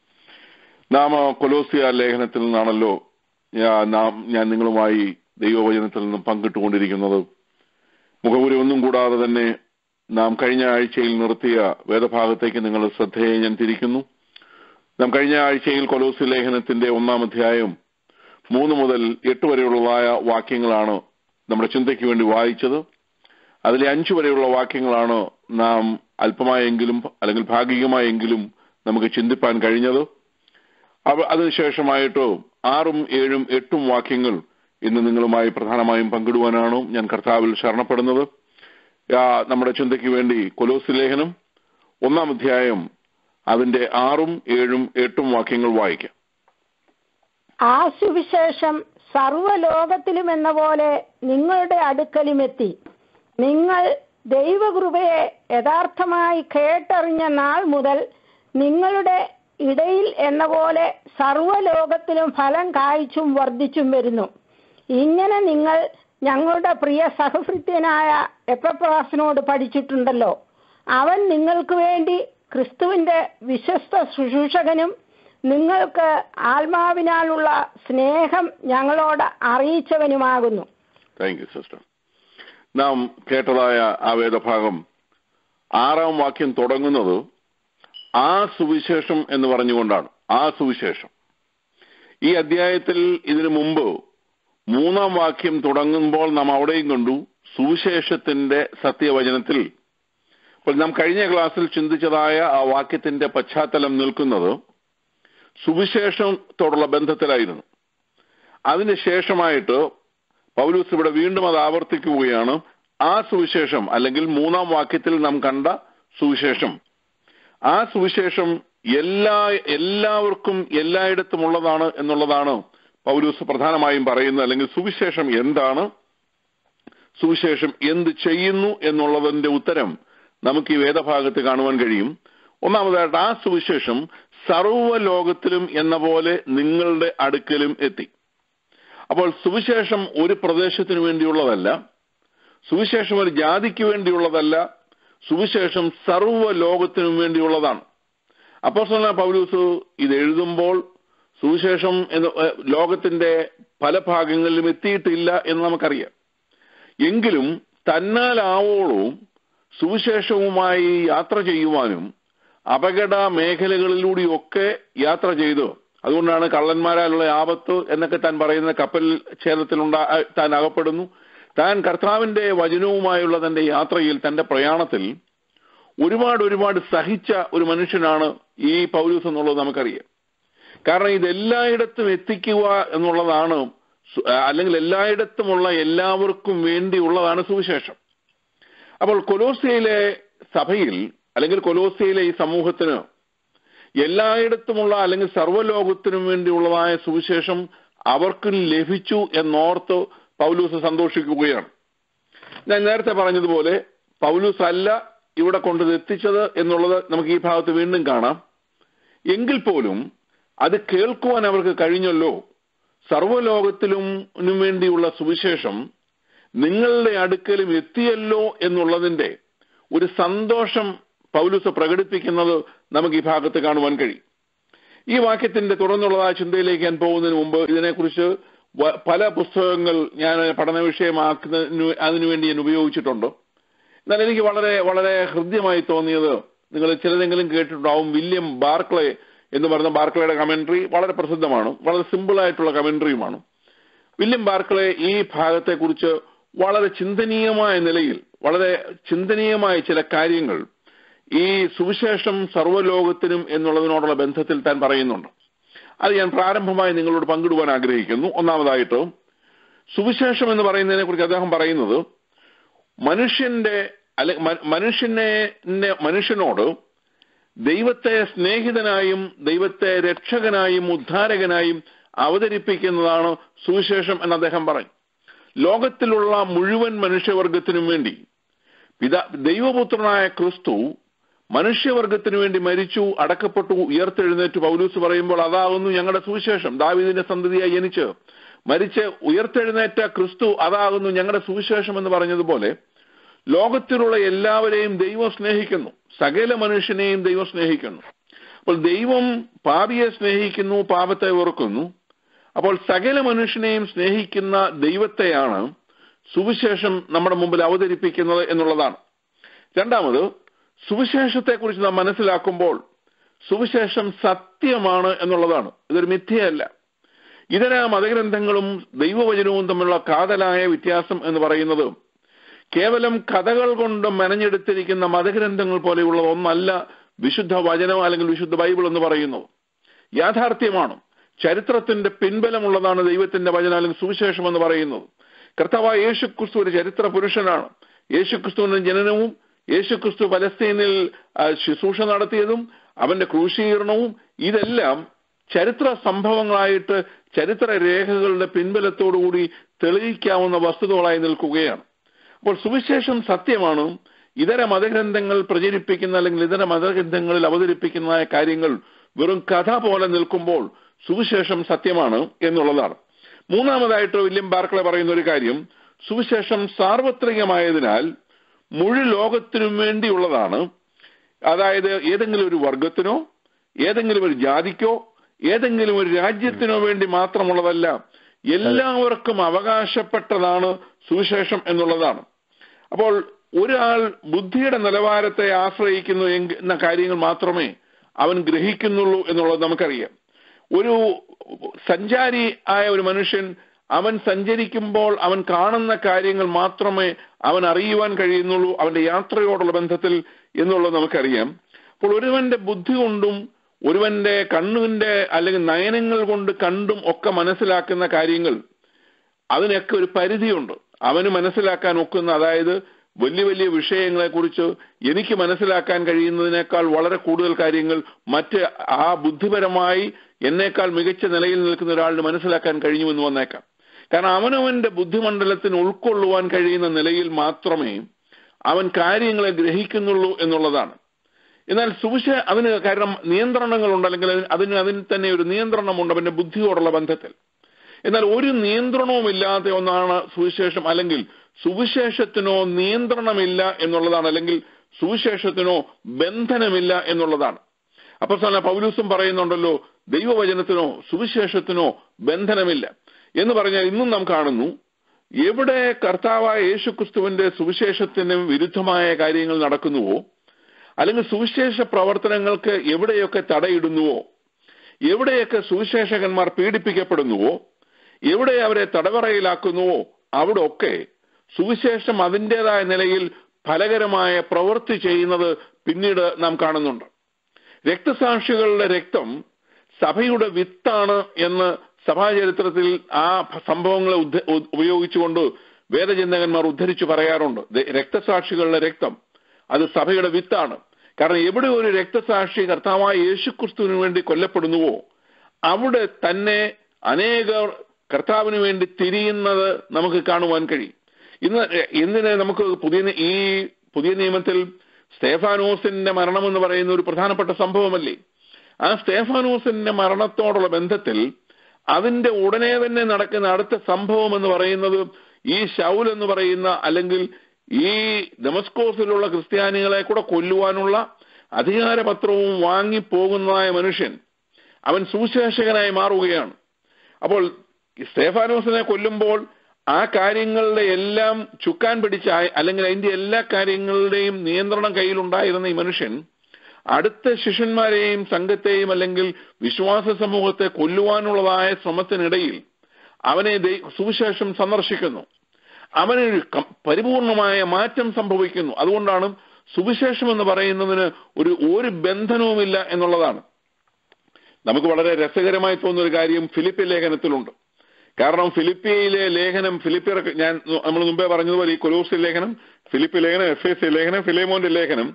നാം കൊലോസിയ ലേഖനത്തിൽ നിന്നാണല്ലോ ഞാ- നാം ഞാൻ നിങ്ങളുമായി ദൈവവചനത്തിൽ നിന്നും പങ്കിട്ടുകൊണ്ടിരിക്കുന്നത് മുഖപുരി ഒന്നും കൂടാതെ തന്നെ നാം കഴിഞ്ഞ ആഴ്ചയിൽ നിർത്തിയ വേദഭാഗത്തേക്ക് നിങ്ങളുടെ ശ്രദ്ധയെ ഞാൻ തിരിക്കുന്നു നാം കഴിഞ്ഞ ആഴ്ചയിൽ കൊലോസി ലേഖനത്തിന്റെ ഒന്നാം അധ്യായം മൂന്ന് മുതൽ എട്ട് വരെയുള്ളതായ വാക്യങ്ങളാണ് നമ്മുടെ ചിന്തയ്ക്ക് വേണ്ടി വായിച്ചത് അതിലെ അഞ്ചു വരെയുള്ള വാക്യങ്ങളാണ് നാം അല്പമായെങ്കിലും അല്ലെങ്കിൽ ഭാഗികമായെങ്കിലും നമുക്ക് ചിന്തിപ്പാൻ കഴിഞ്ഞത് അവ അതിനുശേഷമായിട്ട് ആറും ഏഴും എട്ടും വാക്യങ്ങൾ ഇന്ന് നിങ്ങളുമായി പ്രധാനമായും പങ്കിടുവാനാണ് ഞാൻ കർത്താവിൽ ശരണപ്പെടുന്നത് ആ, നമ്മുടെ ചിന്തയ്ക്ക് വേണ്ടി കൊലോസി ലേഖനം ഒന്നാം അധ്യായം അതിന്റെ ആറും ഏഴും എട്ടും വാക്യങ്ങൾ വായിക്കാം ആ സുവിശേഷം സർവ്വലോകത്തിലും എന്ന പോലെ നിങ്ങളുടെ അടുക്കലുമെത്തി നിങ്ങൾ ദൈവകൃപയെ യഥാർത്ഥമായി കേട്ടറിഞ്ഞ നാൾ മുതൽ നിങ്ങളുടെ ഇടയിൽ എന്ന പോലെ സർവ്വലോകത്തിലും ഫലം കായ്ച്ചും വർദ്ധിച്ചും വരുന്നു ഇങ്ങനെ നിങ്ങൾ ഞങ്ങളുടെ പ്രിയ സഹഭൃത്യനായ എപ്പപ്രാസിനോട് പഠിച്ചിട്ടുണ്ടല്ലോ അവൻ നിങ്ങൾക്ക് വേണ്ടി ക്രിസ്തുവിന്റെ വിശ്വസ്ത ശുശ്രൂഷകനും നിങ്ങൾക്ക് ആത്മാവിനാലുള്ള സ്നേഹം ഞങ്ങളോട് അറിയിച്ചവനുമാകുന്നു താങ്ക് യു സിസ്റ്റർ നാം കേട്ടതായ ആ വേദഭാഗം ആറാം വാക്യം തുടങ്ങുന്നത് ആ സുവിശേഷം എന്ന് പറഞ്ഞുകൊണ്ടാണ് ആ സുവിശേഷം ഈ അധ്യായത്തിൽ ഇതിനു മുമ്പ് മൂന്നാം വാക്യം തുടങ്ങുമ്പോൾ നാം അവിടെയും കണ്ടു സുവിശേഷത്തിന്റെ സത്യവചനത്തിൽ അപ്പോൾ നാം കഴിഞ്ഞ ക്ലാസ്സിൽ ചിന്തിച്ചതായ ആ വാക്യത്തിന്റെ പശ്ചാത്തലം നിൽക്കുന്നത് സുവിശേഷത്തോടുള്ള ബന്ധത്തിലായിരുന്നു അതിന് ശേഷമായിട്ട് പൗലൂസ് ഇവിടെ വീണ്ടും അത് ആവർത്തിക്കുകയാണ് ആ സുവിശേഷം അല്ലെങ്കിൽ മൂന്നാം വാക്യത്തിൽ നാം കണ്ട സുവിശേഷം ആ സുവിശേഷം എല്ലാ എല്ലാവർക്കും എല്ലായിടത്തും ഉള്ളതാണ് എന്നുള്ളതാണ് പൗലൂസ് പ്രധാനമായും പറയുന്നത് അല്ലെങ്കിൽ സുവിശേഷം എന്താണ് സുവിശേഷം എന്ത് ചെയ്യുന്നു എന്നുള്ളതിന്റെ ഉത്തരം നമുക്ക് ഈ വേദഭാഗത്ത് കാണുവാൻ കഴിയും ഒന്നാമതായിട്ട് ആ സുവിശേഷം സർവ്വലോകത്തിലും എന്ന പോലെ നിങ്ങളുടെ അടുക്കലും എത്തി അപ്പോൾ സുവിശേഷം ഒരു പ്രദേശത്തിനു വേണ്ടിയുള്ളതല്ല സുവിശേഷം ഒരു ജാതിക്ക് വേണ്ടിയുള്ളതല്ല സുവിശേഷം സർവ്വ ലോകത്തിനും വേണ്ടിയുള്ളതാണ് അപ്പോസ്തലനായ പൗലൂസ് ഇത് എഴുതുമ്പോൾ സുവിശേഷം എന്ന് ഏഹ്, ലോകത്തിന്റെ പല ഭാഗങ്ങളിലും എത്തിയിട്ടില്ല എന്ന് നമുക്കറിയാം എങ്കിലും തന്നാലാവോളവും സുവിശേഷവുമായി യാത്ര ചെയ്യുവാനും അപകട മേഖലകളിലൂടെയൊക്കെ യാത്ര ചെയ്ത് അതുകൊണ്ടാണ് കള്ളന്മാരാലുള്ള ആപത്ത് എന്നൊക്കെ താൻ പറയുന്ന കപ്പൽ ഛേദത്തിലുണ്ടാ താൻ അകപ്പെടുന്നു താൻ കർത്താവിന്റെ വചനവുമായുള്ള തന്റെ യാത്രയിൽ തന്റെ പ്രയാണത്തിൽ ഒരുപാട് ഒരുപാട് സഹിച്ച ഒരു മനുഷ്യനാണ് ഈ പൗലൂസ് എന്നുള്ളത് നമുക്കറിയാം കാരണം ഇതെല്ലായിടത്തും എത്തിക്കുക എന്നുള്ളതാണ് സു- അല്ലെങ്കിൽ എല്ലായിടത്തുമുള്ള എല്ലാവർക്കും വേണ്ടിയുള്ളതാണ് സുവിശേഷം അപ്പോൾ കൊലോസിയയിലെ സഭയിൽ അല്ലെങ്കിൽ കൊലോസിയയിലെ ഈ സമൂഹത്തിന് എല്ലായിടത്തുമുള്ള അല്ലെങ്കിൽ സർവ്വലോകത്തിനും വേണ്ടിയുള്ളതായ സുവിശേഷം അവർക്ക് ലഭിച്ചു എന്നോർത്ത് പൗലൂസ് സന്തോഷിക്കുകയാണ് ഞാൻ നേരത്തെ പറഞ്ഞതുപോലെ പൗലൂസ് അല്ല ഇവിടെ കൊണ്ടത് എത്തിച്ചത് എന്നുള്ളത് നമുക്ക് ഈ ഭാഗത്ത് വീണ്ടും കാണാം എങ്കിൽ പോലും അത് കേൾക്കുവാൻ അവർക്ക് കഴിഞ്ഞല്ലോ സർവ്വലോകത്തിലും നും വേണ്ടിയുള്ള സുവിശേഷം നിങ്ങളുടെ അടുക്കലും എത്തിയല്ലോ എന്നുള്ളതിന്റെ ഒരു സന്തോഷം പൗലൂസ് പ്രകടിപ്പിക്കുന്നത് നമുക്ക് ഈ ഭാഗത്ത് കാണുവാൻ കഴിയും ഈ വാക്യത്തിന്റെ തുടർന്നുള്ളതായ ചിന്തയിലേക്ക് ഞാൻ പോകുന്നതിന് മുമ്പ് ഇതിനെക്കുറിച്ച് വ- പല പുസ്തകങ്ങൾ ഞാൻ പഠന വിഷയമാക്കുന്നതിന് അതിനുവേണ്ടി ഞാൻ ഉപയോഗിച്ചിട്ടുണ്ട് എന്നാൽ എനിക്ക് വളരെ വളരെ ഹൃദ്യമായി തോന്നിയത് നിങ്ങൾ ചിലതെങ്കിലും കേട്ടിട്ടുണ്ടാവും വില്യം ബാർക്ലേ എന്ന് പറയുന്ന ബാർക്ലയുടെ കമന്ററി വളരെ പ്രസിദ്ധമാണ് വളരെ സിമ്പിൾ ആയിട്ടുള്ള കമന്ററിയുമാണ് വില്യം ബാർക്ലേ ഈ ഭാഗത്തെക്കുറിച്ച് വളരെ ചിന്തനീയമായ നിലയിൽ വളരെ ചിന്തനീയമായ ചില കാര്യങ്ങൾ ഈ സുവിശേഷം സർവ്വലോകത്തിനും എന്നുള്ളതിനോടുള്ള ബന്ധത്തിൽ താൻ പറയുന്നുണ്ട് അത് ഞാൻ പ്രാരംഭമായി നിങ്ങളോട് പങ്കിടുവാൻ ആഗ്രഹിക്കുന്നു ഒന്നാമതായിട്ട് സുവിശേഷം എന്ന് പറയുന്നതിനെ കുറിച്ച് അദ്ദേഹം പറയുന്നത് മനുഷ്യന്റെ അല്ലെ മ- മനുഷ്യനെ നെ- മനുഷ്യനോട് ദൈവത്തെ സ്നേഹിതനായും ദൈവത്തെ രക്ഷകനായും ഉദ്ധാരകനായും അവതരിപ്പിക്കുന്നതാണ് സുവിശേഷം എന്ന് അദ്ദേഹം പറഞ്ഞു ലോകത്തിലുള്ള മുഴുവൻ മനുഷ്യവർഗത്തിനും വേണ്ടി പിതാ ദൈവപുത്രനായ ക്രിസ്തു മനുഷ്യവർഗത്തിനു വേണ്ടി മരിച്ചു അടക്കപ്പെട്ടു ഉയർത്തെഴുന്നേറ്റു പൗലൂസ് പറയുമ്പോൾ അതാകുന്നു ഞങ്ങളുടെ സുവിശേഷം ദാവീദിന്റെ സന്തതിയായി ജനിച്ച് മരിച്ച് ഉയർത്തെഴുന്നേറ്റ ക്രിസ്തു അതാകുന്നു ഞങ്ങളുടെ സുവിശേഷം എന്ന് പറഞ്ഞതുപോലെ ലോകത്തിലുള്ള എല്ലാവരെയും ദൈവം സ്നേഹിക്കുന്നു സകല മനുഷ്യനെയും ദൈവം സ്നേഹിക്കുന്നു അപ്പോൾ ദൈവം പാപിയെ സ്നേഹിക്കുന്നു പാപത്തെ വെറുക്കുന്നു അപ്പോൾ സകല മനുഷ്യനെയും സ്നേഹിക്കുന്ന ദൈവത്തെയാണ് സുവിശേഷം നമ്മുടെ മുമ്പിൽ അവതരിപ്പിക്കുന്നത് എന്നുള്ളതാണ് രണ്ടാമത് സുവിശേഷത്തെക്കുറിച്ച് നാം മനസ്സിലാക്കുമ്പോൾ സുവിശേഷം സത്യമാണ് എന്നുള്ളതാണ് ഇതൊരു മിഥ്യയല്ല ഇതര മതഗ്രന്ഥങ്ങളും ദൈവവചനവും തമ്മിലുള്ള കാതലായ വ്യത്യാസം എന്ന് പറയുന്നത് കേവലം കഥകൾ കൊണ്ട് മെനഞ്ഞെടുത്തിരിക്കുന്ന മതഗ്രന്ഥങ്ങൾ പോലെയുള്ള ഒന്നല്ല വിശുദ്ധ വചനം അല്ലെങ്കിൽ വിശുദ്ധ ബൈബിൾ എന്ന് പറയുന്നത് യാഥാർത്ഥ്യമാണ് ചരിത്രത്തിന്റെ പിൻബലമുള്ളതാണ് ദൈവത്തിന്റെ വചനം അല്ലെങ്കിൽ സുവിശേഷം എന്ന് പറയുന്നത് കർത്താവായ യേശുക്രിസ്തു ഒരു ചരിത്ര പുരുഷനാണ് യേശുക്രിസ്തുവിന്റെ ജനനവും യേശുക്രിസ്തു പലസ്തീനിൽ ആ, ശുശ്രൂഷ നടത്തിയതും അവന്റെ ക്രൂശീകരണവും ഇതെല്ലാം ചരിത്ര സംഭവങ്ങളായിട്ട് ചരിത്ര രേഖകളുടെ പിൻബലത്തോടുകൂടി തെളിയിക്കാവുന്ന വസ്തുതകളായി നിൽക്കുകയാണ് അപ്പോൾ സുവിശേഷം സത്യമാണ് ഇതര മതഗ്രന്ഥങ്ങൾ പ്രചരിപ്പിക്കുന്ന അല്ലെങ്കിൽ ഇതര മതഗ്രന്ഥങ്ങളിൽ അവതരിപ്പിക്കുന്ന കാര്യങ്ങൾ വെറും കഥ പോലെ നിൽക്കുമ്പോൾ സുവിശേഷം സത്യമാണ് എന്നുള്ളതാണ് മൂന്നാമതായിട്ട് വില്യം ബാർക്കളെ പറയുന്ന ഒരു കാര്യം സുവിശേഷം സാർവത്രികമായതിനാൽ മുഴു ലോകത്തിനും വേണ്ടിയുള്ളതാണ് അതായത് ഏതെങ്കിലും ഒരു വർഗത്തിനോ ഏതെങ്കിലും ഒരു ജാതിക്കോ ഏതെങ്കിലും ഒരു രാജ്യത്തിനോ വേണ്ടി മാത്രമുള്ളതല്ല എല്ലാവർക്കും അവകാശപ്പെട്ടതാണ് സുവിശേഷം എന്നുള്ളതാണ് അപ്പോൾ ഒരാൾ ബുദ്ധിയുടെ നിലവാരത്തെ ആശ്രയിക്കുന്നു എന്ന കാര്യങ്ങൾ മാത്രമേ അവൻ ഗ്രഹിക്കുന്നുള്ളൂ എന്നുള്ളത് നമുക്കറിയാം ഒരു സഞ്ചാരി ആയ ഒരു മനുഷ്യൻ അവൻ സഞ്ചരിക്കുമ്പോൾ അവൻ കാണുന്ന കാര്യങ്ങൾ മാത്രമേ അവൻ അറിയുവാൻ കഴിയുന്നുള്ളൂ അവന്റെ യാത്രയോടുള്ള ബന്ധത്തിൽ എന്നുള്ളത് നമുക്കറിയാം അപ്പോൾ ഒരുവന്റെ ബുദ്ധി കൊണ്ടും ഒരുവന്റെ കണ്ണുവിന്റെ അല്ലെങ്കിൽ നയനങ്ങൾ കൊണ്ട് കണ്ടും ഒക്കെ മനസ്സിലാക്കുന്ന കാര്യങ്ങൾ അതിനൊക്കെ ഒരു പരിധിയുണ്ട് അവന് മനസ്സിലാക്കാൻ ഒക്കുന്ന അതായത് വലിയ വലിയ വിഷയങ്ങളെ കുറിച്ച് എനിക്ക് മനസ്സിലാക്കാൻ കഴിയുന്നതിനേക്കാൾ വളരെ കൂടുതൽ കാര്യങ്ങൾ മറ്റ് ആ ബുദ്ധിപരമായി എന്നേക്കാൾ മികച്ച നിലയിൽ നിൽക്കുന്ന ഒരാളിന് മനസ്സിലാക്കാൻ കഴിഞ്ഞുവെന്ന് വന്നേക്കാം കാരണം അവനവന്റെ ബുദ്ധിമണ്ഡലത്തിന് ഉൾക്കൊള്ളുവാൻ കഴിയുന്ന നിലയിൽ മാത്രമേ അവൻ കാര്യങ്ങളെ ഗ്രഹിക്കുന്നുള്ളൂ എന്നുള്ളതാണ് എന്നാൽ സുവിശ അതിന് കാരണം നിയന്ത്രണങ്ങളുണ്ട് അല്ലെങ്കിൽ അതിന് അതിന് തന്നെ ഒരു നിയന്ത്രണമുണ്ട് അവന്റെ ബുദ്ധിയോടുള്ള ബന്ധത്തിൽ എന്നാൽ ഒരു നിയന്ത്രണവുമില്ലാത്ത ഒന്നാണ് സുവിശേഷം അല്ലെങ്കിൽ സുവിശേഷത്തിനോ നിയന്ത്രണമില്ല എന്നുള്ളതാണ് അല്ലെങ്കിൽ സുവിശേഷത്തിനോ ബന്ധനമില്ല എന്നുള്ളതാണ് അപ്പൊ സാല പൗലൂസും പറയുന്നുണ്ടല്ലോ ദൈവവചനത്തിനോ സുവിശേഷത്തിനോ ബന്ധനമില്ല എന്ന് പറഞ്ഞാൽ ഇന്നും നാം കാണുന്നു എവിടെ കർത്താവായ യേശുക്രിസ്തുവിന്റെ സുവിശേഷത്തിന് വിരുദ്ധമായ കാര്യങ്ങൾ നടക്കുന്നുവോ അല്ലെങ്കിൽ സുവിശേഷ പ്രവർത്തനങ്ങൾക്ക് എവിടെയൊക്കെ തടയിടുന്നുവോ എവിടെയൊക്കെ സുവിശേഷകന്മാർ പീഡിപ്പിക്കപ്പെടുന്നുവോ എവിടെ അവരെ തടവറയിലാക്കുന്നുവോ അവിടെ ഒക്കെ സുവിശേഷം അതിൻ്റെതായ നിലയിൽ ഫലകരമായ പ്രവൃത്തി ചെയ്യുന്നത് പിന്നീട് നാം കാണുന്നുണ്ട് രക്തസാക്ഷികളുടെ രക്തം സഭയുടെ വിത്താണ് എന്ന് സഭാചരിത്രത്തിൽ ആ സംഭവങ്ങളെ ഉപയോഗിച്ചുകൊണ്ട് വേദചിന്തകന്മാർ ഉദ്ധരിച്ചു പറയാറുണ്ട് രക്തസാക്ഷികളുടെ രക്തം അത് സഭയുടെ വിത്താണ് കാരണം എവിടെ ഒരു രക്തസാക്ഷി കർത്താവായ യേശുക്രിസ്തുവിന് വേണ്ടി കൊല്ലപ്പെടുന്നുവോ അവിടെ തന്നെ അനേകർ കർത്താവിന് വേണ്ടി തിരിയുന്നത് നമുക്ക് കാണുവാൻ കഴിയും ഇന്ന് എന്തിന് നമുക്ക് പുതിയ ഈ പുതിയ നിയമത്തിൽ സ്തേഫാനോസിന്റെ മരണം എന്ന് പറയുന്ന ഒരു പ്രധാനപ്പെട്ട സംഭവമല്ലേ ആ സ്തേഫാനോസിന്റെ മരണത്തോടുള്ള ബന്ധത്തിൽ അതിന്റെ ഉടനെ തന്നെ നടക്കുന്ന അടുത്ത സംഭവം എന്ന് പറയുന്നത് ഈ ഷൗൽ എന്ന് പറയുന്ന അല്ലെങ്കിൽ ഈ ഡെമസ്കോസിലുള്ള ക്രിസ്ത്യാനികളെ കൂടെ കൊല്ലുവാനുള്ള അധികാരപത്രവും വാങ്ങിപ്പോകുന്നതായ മനുഷ്യൻ അവൻ സുവിശേഷകനായി മാറുകയാണ് അപ്പോൾ സ്തേഫാനോസിനെ കൊല്ലുമ്പോൾ ആ കാര്യങ്ങളുടെ എല്ലാം ചുക്കാൻ പിടിച്ച അല്ലെങ്കിൽ അതിന്റെ എല്ലാ കാര്യങ്ങളുടെയും നിയന്ത്രണം കയ്യിലുണ്ടായിരുന്ന ഈ മനുഷ്യൻ അടുത്ത ശിഷ്യന്മാരെയും സംഘത്തെയും അല്ലെങ്കിൽ വിശ്വാസ സമൂഹത്തെ കൊല്ലുവാനുള്ളതായ ശ്രമത്തിനിടയിൽ അവനെ സുവിശേഷം സന്ദർശിക്കുന്നു അവനൊരു പരിപൂർണമായ മാറ്റം സംഭവിക്കുന്നു അതുകൊണ്ടാണ് സുവിശേഷം എന്ന് പറയുന്നതിന് ഒരു ഒരു ബന്ധനവുമില്ല എന്നുള്ളതാണ് നമുക്ക് വളരെ രസകരമായി തോന്നുന്ന ഒരു കാര്യം ഫിലിപ്പി ലേഖനത്തിലുണ്ട് കാരണം ഫിലിപ്പിയിലെ ലേഖനം ഫിലിപ്പിയർ ഞാൻ നമ്മൾ മുമ്പേ പറഞ്ഞതുപോലെ ഈ കൊലൂസി ലേഖനം ഫിലിപ്പി ലേഖനം എഫ് എസ് സി ലേഖനം ഫിലേമോന്റെ ലേഖനം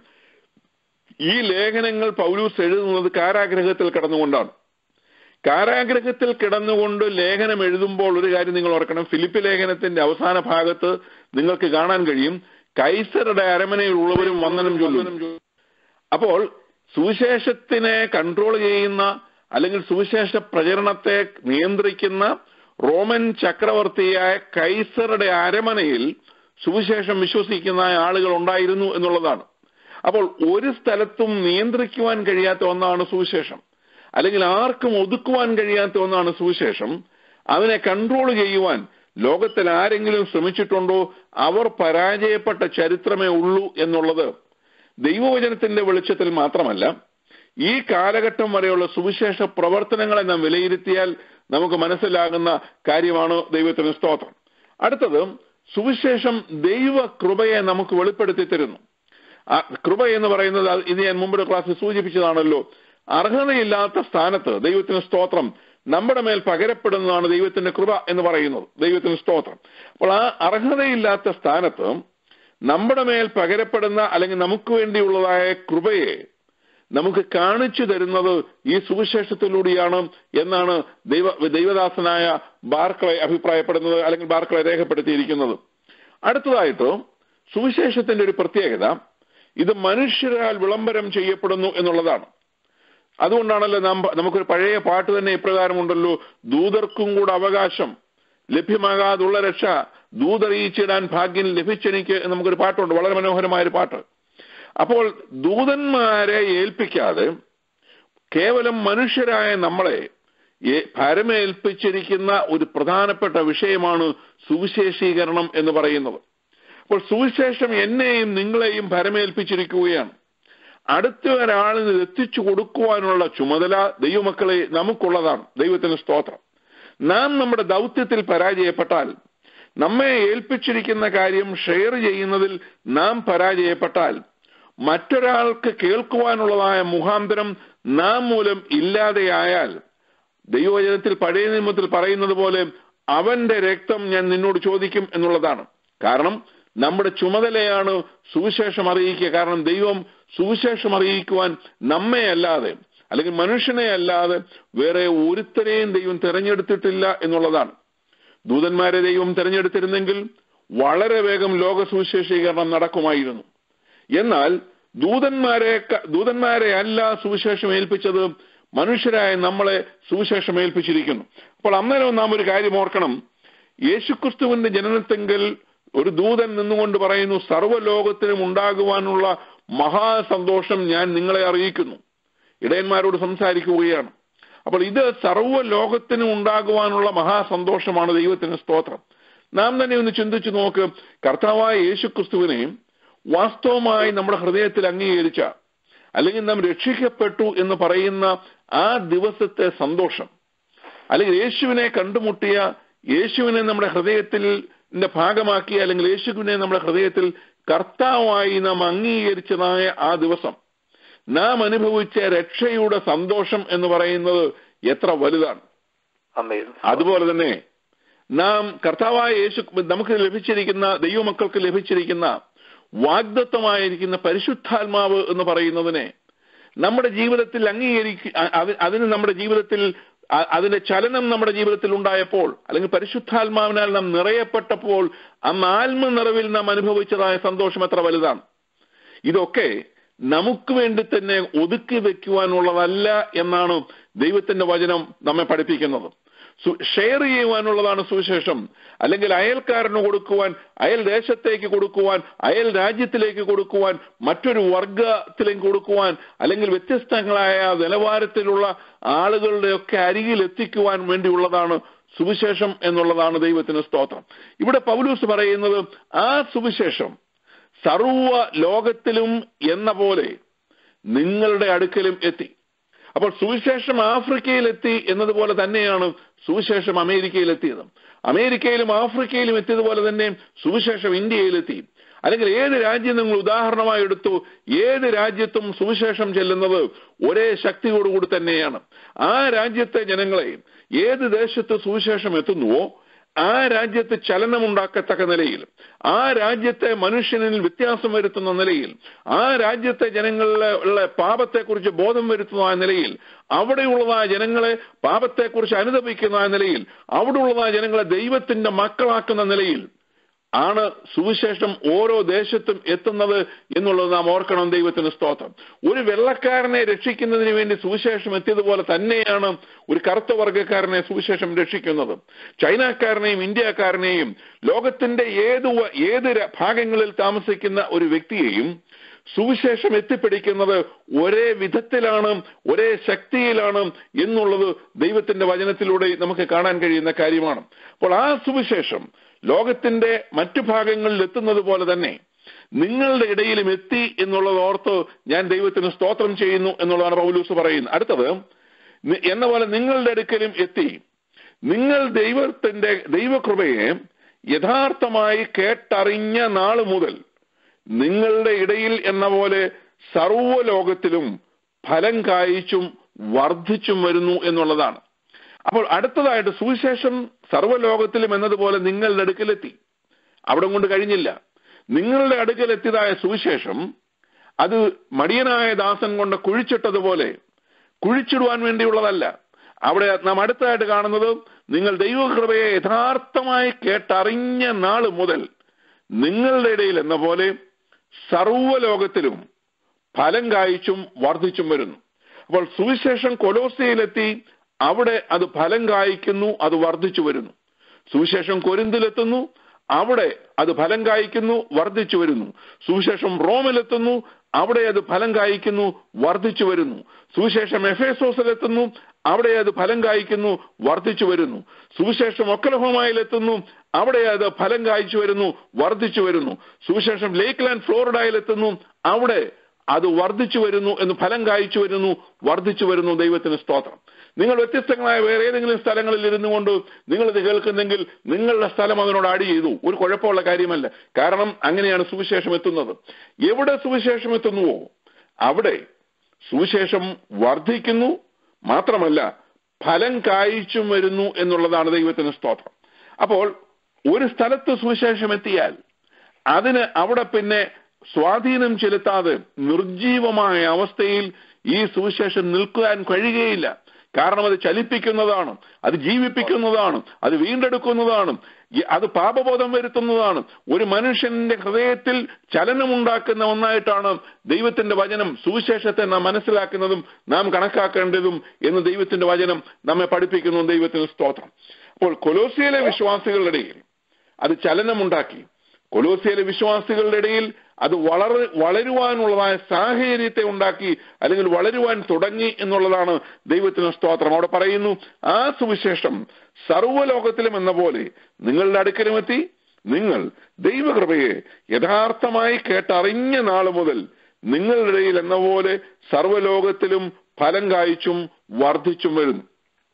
ഈ ലേഖനങ്ങൾ പൗലൂസ് എഴുതുന്നത് കാരാഗ്രഹത്തിൽ കിടന്നുകൊണ്ടാണ് കാരാഗ്രഹത്തിൽ കിടന്നുകൊണ്ട് ലേഖനം എഴുതുമ്പോൾ ഒരു കാര്യം നിങ്ങൾ ഓർക്കണം ഫിലിപ്പ് ലേഖനത്തിന്റെ അവസാന ഭാഗത്ത് നിങ്ങൾക്ക് കാണാൻ കഴിയും കൈസറുടെ അരമനയിലുള്ളവരും വന്ദനം ചൊല്ലുന്നു അപ്പോൾ സുവിശേഷത്തിനെ കൺട്രോൾ ചെയ്യുന്ന അല്ലെങ്കിൽ സുവിശേഷ പ്രചരണത്തെ നിയന്ത്രിക്കുന്ന റോമൻ ചക്രവർത്തിയായ കൈസറുടെ അരമനയിൽ സുവിശേഷം വിശ്വസിക്കുന്ന ആളുകൾ ഉണ്ടായിരുന്നു എന്നുള്ളതാണ് അപ്പോൾ ഒരു സ്ഥലത്തും നിയന്ത്രിക്കുവാൻ കഴിയാത്ത ഒന്നാണ് സുവിശേഷം അല്ലെങ്കിൽ ആർക്കും ഒതുക്കുവാൻ കഴിയാത്ത ഒന്നാണ് സുവിശേഷം അതിനെ കൺട്രോൾ ചെയ്യുവാൻ ലോകത്തിൽ ആരെങ്കിലും ശ്രമിച്ചിട്ടുണ്ടോ അവർ പരാജയപ്പെട്ട ചരിത്രമേ ഉള്ളൂ എന്നുള്ളത് ദൈവവചനത്തിന്റെ വെളിച്ചത്തിൽ മാത്രമല്ല ഈ കാലഘട്ടം വരെയുള്ള സുവിശേഷ പ്രവർത്തനങ്ങളെ നാം വിലയിരുത്തിയാൽ നമുക്ക് മനസ്സിലാകുന്ന കാര്യമാണ് ദൈവത്തിന് സ്തോത്രം അടുത്തത് സുവിശേഷം ദൈവ കൃപയെ നമുക്ക് വെളിപ്പെടുത്തി തരുന്നു ആ കൃപ എന്ന് പറയുന്നത് ഇത് ഞാൻ മുമ്പൊരു ക്ലാസ്സിൽ സൂചിപ്പിച്ചതാണല്ലോ അർഹതയില്ലാത്ത സ്ഥാനത്ത് ദൈവത്തിന് സ്തോത്രം നമ്മുടെ മേൽ പകരപ്പെടുന്നതാണ് ദൈവത്തിന്റെ കൃപ എന്ന് പറയുന്നത് ദൈവത്തിന് സ്തോത്രം അപ്പോൾ ആ അർഹതയില്ലാത്ത സ്ഥാനത്ത് നമ്മുടെ മേൽ പകരപ്പെടുന്ന അല്ലെങ്കിൽ നമുക്ക് വേണ്ടിയുള്ളതായ കൃപയെ നമുക്ക് കാണിച്ചു തരുന്നത് ഈ സുവിശേഷത്തിലൂടെയാണ് എന്നാണ് ദൈവ ദൈവദാസനായ ബാർക്കളെ അഭിപ്രായപ്പെടുന്നത് അല്ലെങ്കിൽ ബാർക്കളെ രേഖപ്പെടുത്തിയിരിക്കുന്നത് അടുത്തതായിട്ട് സുവിശേഷത്തിന്റെ ഒരു പ്രത്യേകത ഇത് മനുഷ്യരാൽ വിളംബരം ചെയ്യപ്പെടുന്നു എന്നുള്ളതാണ് അതുകൊണ്ടാണല്ലോ നാം നമുക്കൊരു പഴയ പാട്ട് തന്നെ ഇപ്രകാരമുണ്ടല്ലോ ദൂതർക്കും കൂടെ അവകാശം ലഭ്യമാകാതുള്ള രക്ഷ ദൂതറിയിച്ചിടാൻ ഭാഗ്യം ലഭിച്ചെനിക്ക് നമുക്കൊരു പാട്ടുണ്ട് വളരെ മനോഹരമായ ഒരു പാട്ട് അപ്പോൾ ദൂതന്മാരെ ഏൽപ്പിക്കാതെ കേവലം മനുഷ്യരായ നമ്മളെ ഏ- ഭരമേൽപ്പിച്ചിരിക്കുന്ന ഒരു പ്രധാനപ്പെട്ട വിഷയമാണ് സുവിശേഷീകരണം എന്ന് പറയുന്നത് അപ്പോൾ സുവിശേഷം എന്നെയും നിങ്ങളെയും ഭരമേൽപ്പിച്ചിരിക്കുകയാണ് അടുത്ത ഒരാളിന് ഇത് എത്തിച്ചു കൊടുക്കുവാനുള്ള ചുമതല ദൈവമക്കളെ നമുക്കുള്ളതാണ് ദൈവത്തിന് സ്തോത്രം നാം നമ്മുടെ ദൗത്യത്തിൽ പരാജയപ്പെട്ടാൽ നമ്മെ ഏൽപ്പിച്ചിരിക്കുന്ന കാര്യം ഷെയർ ചെയ്യുന്നതിൽ നാം പരാജയപ്പെട്ടാൽ മറ്റൊരാൾക്ക് കേൾക്കുവാനുള്ളതായ മുഖാന്തരം നാം മൂലം ഇല്ലാതെയായാൽ ദൈവവചനത്തിൽ പഴയ നിയമത്തിൽ പറയുന്നത് പോലെ അവന്റെ രക്തം ഞാൻ നിന്നോട് ചോദിക്കും എന്നുള്ളതാണ് കാരണം നമ്മുടെ ചുമതലയാണ് സുവിശേഷം അറിയിക്കുക കാരണം ദൈവം സുവിശേഷം അറിയിക്കുവാൻ നമ്മെ അല്ലാതെ അല്ലെങ്കിൽ മനുഷ്യനെ അല്ലാതെ വേറെ ഒരുത്തരെയും ദൈവം തിരഞ്ഞെടുത്തിട്ടില്ല എന്നുള്ളതാണ് ദൂതന്മാരെ ദൈവം തിരഞ്ഞെടുത്തിരുന്നെങ്കിൽ വളരെ വേഗം ലോക സുവിശേഷീകരണം നടക്കുമായിരുന്നു എന്നാൽ ദൂതന്മാരെ ദൂതന്മാരെ അല്ല സുവിശേഷം ഏൽപ്പിച്ചത് മനുഷ്യരായ നമ്മളെ സുവിശേഷം ഏൽപ്പിച്ചിരിക്കുന്നു അപ്പോൾ അന്നേരം നാം ഒരു കാര്യം ഓർക്കണം യേശുക്രിസ്തുവിന്റെ ജനനത്തെങ്കിൽ ഒരു ദൂതൻ നിന്നുകൊണ്ട് പറയുന്നു സർവ്വലോകത്തിനും ഉണ്ടാകുവാനുള്ള മഹാസന്തോഷം ഞാൻ നിങ്ങളെ അറിയിക്കുന്നു ഇടയന്മാരോട് സംസാരിക്കുകയാണ് അപ്പോൾ ഇത് സർവ്വലോകത്തിനും ഉണ്ടാകുവാനുള്ള മഹാസന്തോഷമാണ് ദൈവത്തിന് സ്തോത്രം നാം തന്നെ ഒന്ന് ചിന്തിച്ചു നോക്ക് കർത്താവായ യേശുക്രിസ്തുവിനെ വാസ്തവമായി നമ്മുടെ ഹൃദയത്തിൽ അംഗീകരിച്ച അല്ലെങ്കിൽ നാം രക്ഷിക്കപ്പെട്ടു എന്ന് പറയുന്ന ആ ദിവസത്തെ സന്തോഷം അല്ലെങ്കിൽ യേശുവിനെ കണ്ടുമുട്ടിയ യേശുവിനെ നമ്മുടെ ഹൃദയത്തിൽ ന്റെ ഭാഗമാക്കി അല്ലെങ്കിൽ യേശുവിനെ നമ്മുടെ ഹൃദയത്തിൽ കർത്താവായി നാം അംഗീകരിച്ചതായ ആ ദിവസം നാം അനുഭവിച്ച രക്ഷയുടെ സന്തോഷം എന്ന് പറയുന്നത് എത്ര വലുതാണ് അമ്മയും അതുപോലെ തന്നെ നാം കർത്താവായ യേശു നമുക്ക് ലഭിച്ചിരിക്കുന്ന ദൈവമക്കൾക്ക് ലഭിച്ചിരിക്കുന്ന വാഗ്ദത്വമായിരിക്കുന്ന പരിശുദ്ധാത്മാവ് എന്ന് പറയുന്നതിനെ നമ്മുടെ ജീവിതത്തിൽ അംഗീകരിക്ക അ- അതിന് നമ്മുടെ ജീവിതത്തിൽ അ- അതിന്റെ ചലനം നമ്മുടെ ജീവിതത്തിൽ ഉണ്ടായപ്പോൾ അല്ലെങ്കിൽ പരിശുദ്ധാത്മാവിനാൽ നാം നിറയപ്പെട്ടപ്പോൾ അന്ന് ആത്മ നിറവിൽ നാം അനുഭവിച്ചതായ സന്തോഷം എത്ര വലുതാണ് ഇതൊക്കെ നമുക്ക് വേണ്ടി തന്നെ ഒതുക്കി വെക്കുവാനുള്ളതല്ല എന്നാണ് ദൈവത്തിന്റെ വചനം നമ്മെ പഠിപ്പിക്കുന്നത് സു- ഷെയർ ചെയ്യുവാനുള്ളതാണ് സുവിശേഷം അല്ലെങ്കിൽ അയൽക്കാരന് കൊടുക്കുവാൻ അയൽ ദേശത്തേക്ക് കൊടുക്കുവാൻ അയൽ രാജ്യത്തിലേക്ക് കൊടുക്കുവാൻ മറ്റൊരു വർഗത്തിലേക്ക് കൊടുക്കുവാൻ അല്ലെങ്കിൽ വ്യത്യസ്തങ്ങളായ നിലവാരത്തിലുള്ള ആളുകളുടെയൊക്കെ അരികിൽ എത്തിക്കുവാൻ വേണ്ടിയുള്ളതാണ് സുവിശേഷം എന്നുള്ളതാണ് ദൈവത്തിന് സ്തോത്രം ഇവിടെ പൗലൂസ് പറയുന്നത് ആ സുവിശേഷം സർവ ലോകത്തിലും എന്ന പോലെ നിങ്ങളുടെ അടുക്കലും എത്തി അപ്പോൾ സുവിശേഷം ആഫ്രിക്കയിൽ എത്തി എന്നതുപോലെ തന്നെയാണ് സുവിശേഷം അമേരിക്കയിൽ എത്തിയത് അമേരിക്കയിലും ആഫ്രിക്കയിലും എത്തിയതുപോലെ തന്നെ സുവിശേഷം ഇന്ത്യയിലെത്തി അല്ലെങ്കിൽ ഏത് രാജ്യം നിങ്ങൾ ഉദാഹരണമായി എടുത്തു ഏത് രാജ്യത്തും സുവിശേഷം ചെല്ലുന്നത് ഒരേ ശക്തിയോടുകൂടി തന്നെയാണ് ആ രാജ്യത്തെ ജനങ്ങളെ ഏത് ദേശത്ത് സുവിശേഷം എത്തുന്നുവോ ആ രാജ്യത്ത് ചലനമുണ്ടാക്കത്തക്ക നിലയിൽ ആ രാജ്യത്തെ മനുഷ്യനിൽ വ്യത്യാസം വരുത്തുന്ന നിലയിൽ ആ രാജ്യത്തെ ജനങ്ങളിലെ ഉള്ള പാപത്തെക്കുറിച്ച് ബോധം വരുത്തുന്ന ആ നിലയിൽ അവിടെയുള്ളതായ ജനങ്ങളെ പാപത്തെക്കുറിച്ച് അനുദപിക്കുന്ന ആ നിലയിൽ അവിടെയുള്ളതായ ജനങ്ങളെ ദൈവത്തിന്റെ മക്കളാക്കുന്ന നിലയിൽ ആണ് സുവിശേഷം ഓരോ ദേശത്തും എത്തുന്നത് എന്നുള്ളത് നാം ഓർക്കണം ദൈവത്തിന് സ്തോത്രം ഒരു വെള്ളക്കാരനെ രക്ഷിക്കുന്നതിന് വേണ്ടി സുവിശേഷം എത്തിയതുപോലെ തന്നെയാണ് ഒരു കറുത്ത വർഗ്ഗക്കാരനെ സുവിശേഷം രക്ഷിക്കുന്നത് ചൈനക്കാരനെയും ഇന്ത്യക്കാരനെയും ലോകത്തിന്റെ ഏത് വ- ഏത് ര- ഭാഗങ്ങളിൽ താമസിക്കുന്ന ഒരു വ്യക്തിയെയും സുവിശേഷം എത്തിപ്പിടിക്കുന്നത് ഒരേ വിധത്തിലാണ് ഒരേ ശക്തിയിലാണ് എന്നുള്ളത് ദൈവത്തിന്റെ വചനത്തിലൂടെ നമുക്ക് കാണാൻ കഴിയുന്ന കാര്യമാണ് അപ്പോൾ ആ സുവിശേഷം ലോകത്തിന്റെ മറ്റു ഭാഗങ്ങളിൽ എത്തുന്നത് പോലെ തന്നെ നിങ്ങളുടെ ഇടയിലും എത്തി എന്നുള്ളത് ഓർത്ത് ഞാൻ ദൈവത്തിന് സ്തോത്രം ചെയ്യുന്നു എന്നുള്ളതാണ് പൗലൂസ് പറയുന്നത് അടുത്തത് നി- എന്ന പോലെ നിങ്ങളുടെ അടുക്കലും എത്തി നിങ്ങൾ ദൈവത്തിന്റെ ദൈവകൃപയെ യഥാർത്ഥമായി കേട്ടറിഞ്ഞ നാൾ മുതൽ നിങ്ങളുടെ ഇടയിൽ എന്ന പോലെ സർവ്വലോകത്തിലും ഫലം കായ്ച്ചും വർദ്ധിച്ചും വരുന്നു എന്നുള്ളതാണ് അപ്പോൾ അടുത്തതായിട്ട് സുവിശേഷം സർവ്വലോകത്തിലും എന്നതുപോലെ നിങ്ങളുടെ അടുക്കലെത്തി അവിടെ കൊണ്ട് കഴിഞ്ഞില്ല നിങ്ങളുടെ അടുക്കലെത്തിയതായ സുവിശേഷം അത് മടിയനായ ദാസൻ കൊണ്ട് കുഴിച്ചിട്ടതുപോലെ കുഴിച്ചിടുവാൻ വേണ്ടിയുള്ളതല്ല അവിടെ നാം അടുത്തതായിട്ട് കാണുന്നത് നിങ്ങൾ ദൈവകൃപയെ യഥാർത്ഥമായി കേട്ടറിഞ്ഞ നാൾ മുതൽ നിങ്ങളുടെ ഇടയിൽ എന്ന പോലെ സർവ്വലോകത്തിലും ഫലം കായ്ച്ചും വർദ്ധിച്ചും വരുന്നു അപ്പോൾ സുവിശേഷം കൊലോസയിലെത്തി അവിടെ അത് ഫലം കായ്ക്കുന്നു അത് വർദ്ധിച്ചു വരുന്നു സുവിശേഷം കൊരിന്തിലെത്തുന്നു അവിടെ അത് ഫലം കായ്ക്കുന്നു വർദ്ധിച്ചു വരുന്നു സുവിശേഷം റോമിലെത്തുന്നു അവിടെ അത് ഫലം കായ്ക്കുന്നു വർദ്ധിച്ചു വരുന്നു സുവിശേഷം എഫേസോസിലെത്തുന്നു അവിടെ അത് ഫലം കായ്ക്കുന്നു വർദ്ധിച്ചു വരുന്നു സുവിശേഷം ഒക്കലഹോമായിലെത്തുന്നു അവിടെ അത് ഫലം കായ്ച്ചു വരുന്നു വർദ്ധിച്ചു വരുന്നു സുവിശേഷം ലേക്ക്ലാൻഡ് ഫ്ലോറിഡയിലെത്തുന്നു അവിടെ അത് വർദ്ധിച്ചു വരുന്നു എന്ന് ഫലം കായ്ച്ചു വരുന്നു വർദ്ധിച്ചു വരുന്നു ദൈവത്തിന് സ്തോത്രം നിങ്ങൾ വ്യത്യസ്തങ്ങളായ വേറെ ഏതെങ്കിലും സ്ഥലങ്ങളിൽ ഇരുന്നു കൊണ്ട് നിങ്ങൾ ഇത് കേൾക്കുന്നെങ്കിൽ നിങ്ങളുടെ സ്ഥലം അതിനോട് ആഡ് ചെയ്തു ഒരു കുഴപ്പമുള്ള കാര്യമല്ല കാരണം അങ്ങനെയാണ് സുവിശേഷം എത്തുന്നത് എവിടെ സുവിശേഷം എത്തുന്നുവോ അവിടെ സുവിശേഷം വർദ്ധിക്കുന്നു മാത്രമല്ല ഫലം കായ്ച്ചും വരുന്നു എന്നുള്ളതാണ് ദൈവത്തിന് സ്തോത്രം അപ്പോൾ ഒരു സ്ഥലത്ത് സുവിശേഷം എത്തിയാൽ അതിന് അവിടെ പിന്നെ സ്വാധീനം ചെലുത്താതെ നിർജീവമായ അവസ്ഥയിൽ ഈ സുവിശേഷം നിൽക്കാൻ കഴിയുകയില്ല കാരണം അത് ചലിപ്പിക്കുന്നതാണ് അത് ജീവിപ്പിക്കുന്നതാണ് അത് വീണ്ടെടുക്കുന്നതാണ് ഈ- അത് പാപബോധം വരുത്തുന്നതാണ് ഒരു മനുഷ്യന്റെ ഹൃദയത്തിൽ ചലനമുണ്ടാക്കുന്ന ഒന്നായിട്ടാണ് ദൈവത്തിന്റെ വചനം സുവിശേഷത്തെ നാം മനസ്സിലാക്കുന്നതും നാം കണക്കാക്കേണ്ടതും എന്ന് ദൈവത്തിന്റെ വചനം നമ്മെ പഠിപ്പിക്കുന്നു ദൈവത്തിന് സ്തോത്രം അപ്പോൾ കൊലോസിയയിലെ വിശ്വാസികളുടെ ഇടയിൽ അത് ചലനമുണ്ടാക്കി കൊലോസിയയിലെ വിശ്വാസികളുടെ ഇടയിൽ അത് വളർ വളരുവാനുള്ളതായ സാഹചര്യത്തെ ഉണ്ടാക്കി അല്ലെങ്കിൽ വളരുവാൻ തുടങ്ങി എന്നുള്ളതാണ് ദൈവത്തിന് സ്തോത്രം അവിടെ പറയുന്നു ആ സുവിശേഷം സർവ്വലോകത്തിലും എന്ന പോലെ നിങ്ങളുടെ അടുക്കലുമെത്തി നിങ്ങൾ ദൈവകൃപയെ യഥാർത്ഥമായി കേട്ടറിഞ്ഞ നാൾ മുതൽ നിങ്ങളുടെ ഇടയിൽ എന്ന പോലെ സർവ്വലോകത്തിലും ഫലം കായ്ച്ചും വർദ്ധിച്ചും വരുന്നു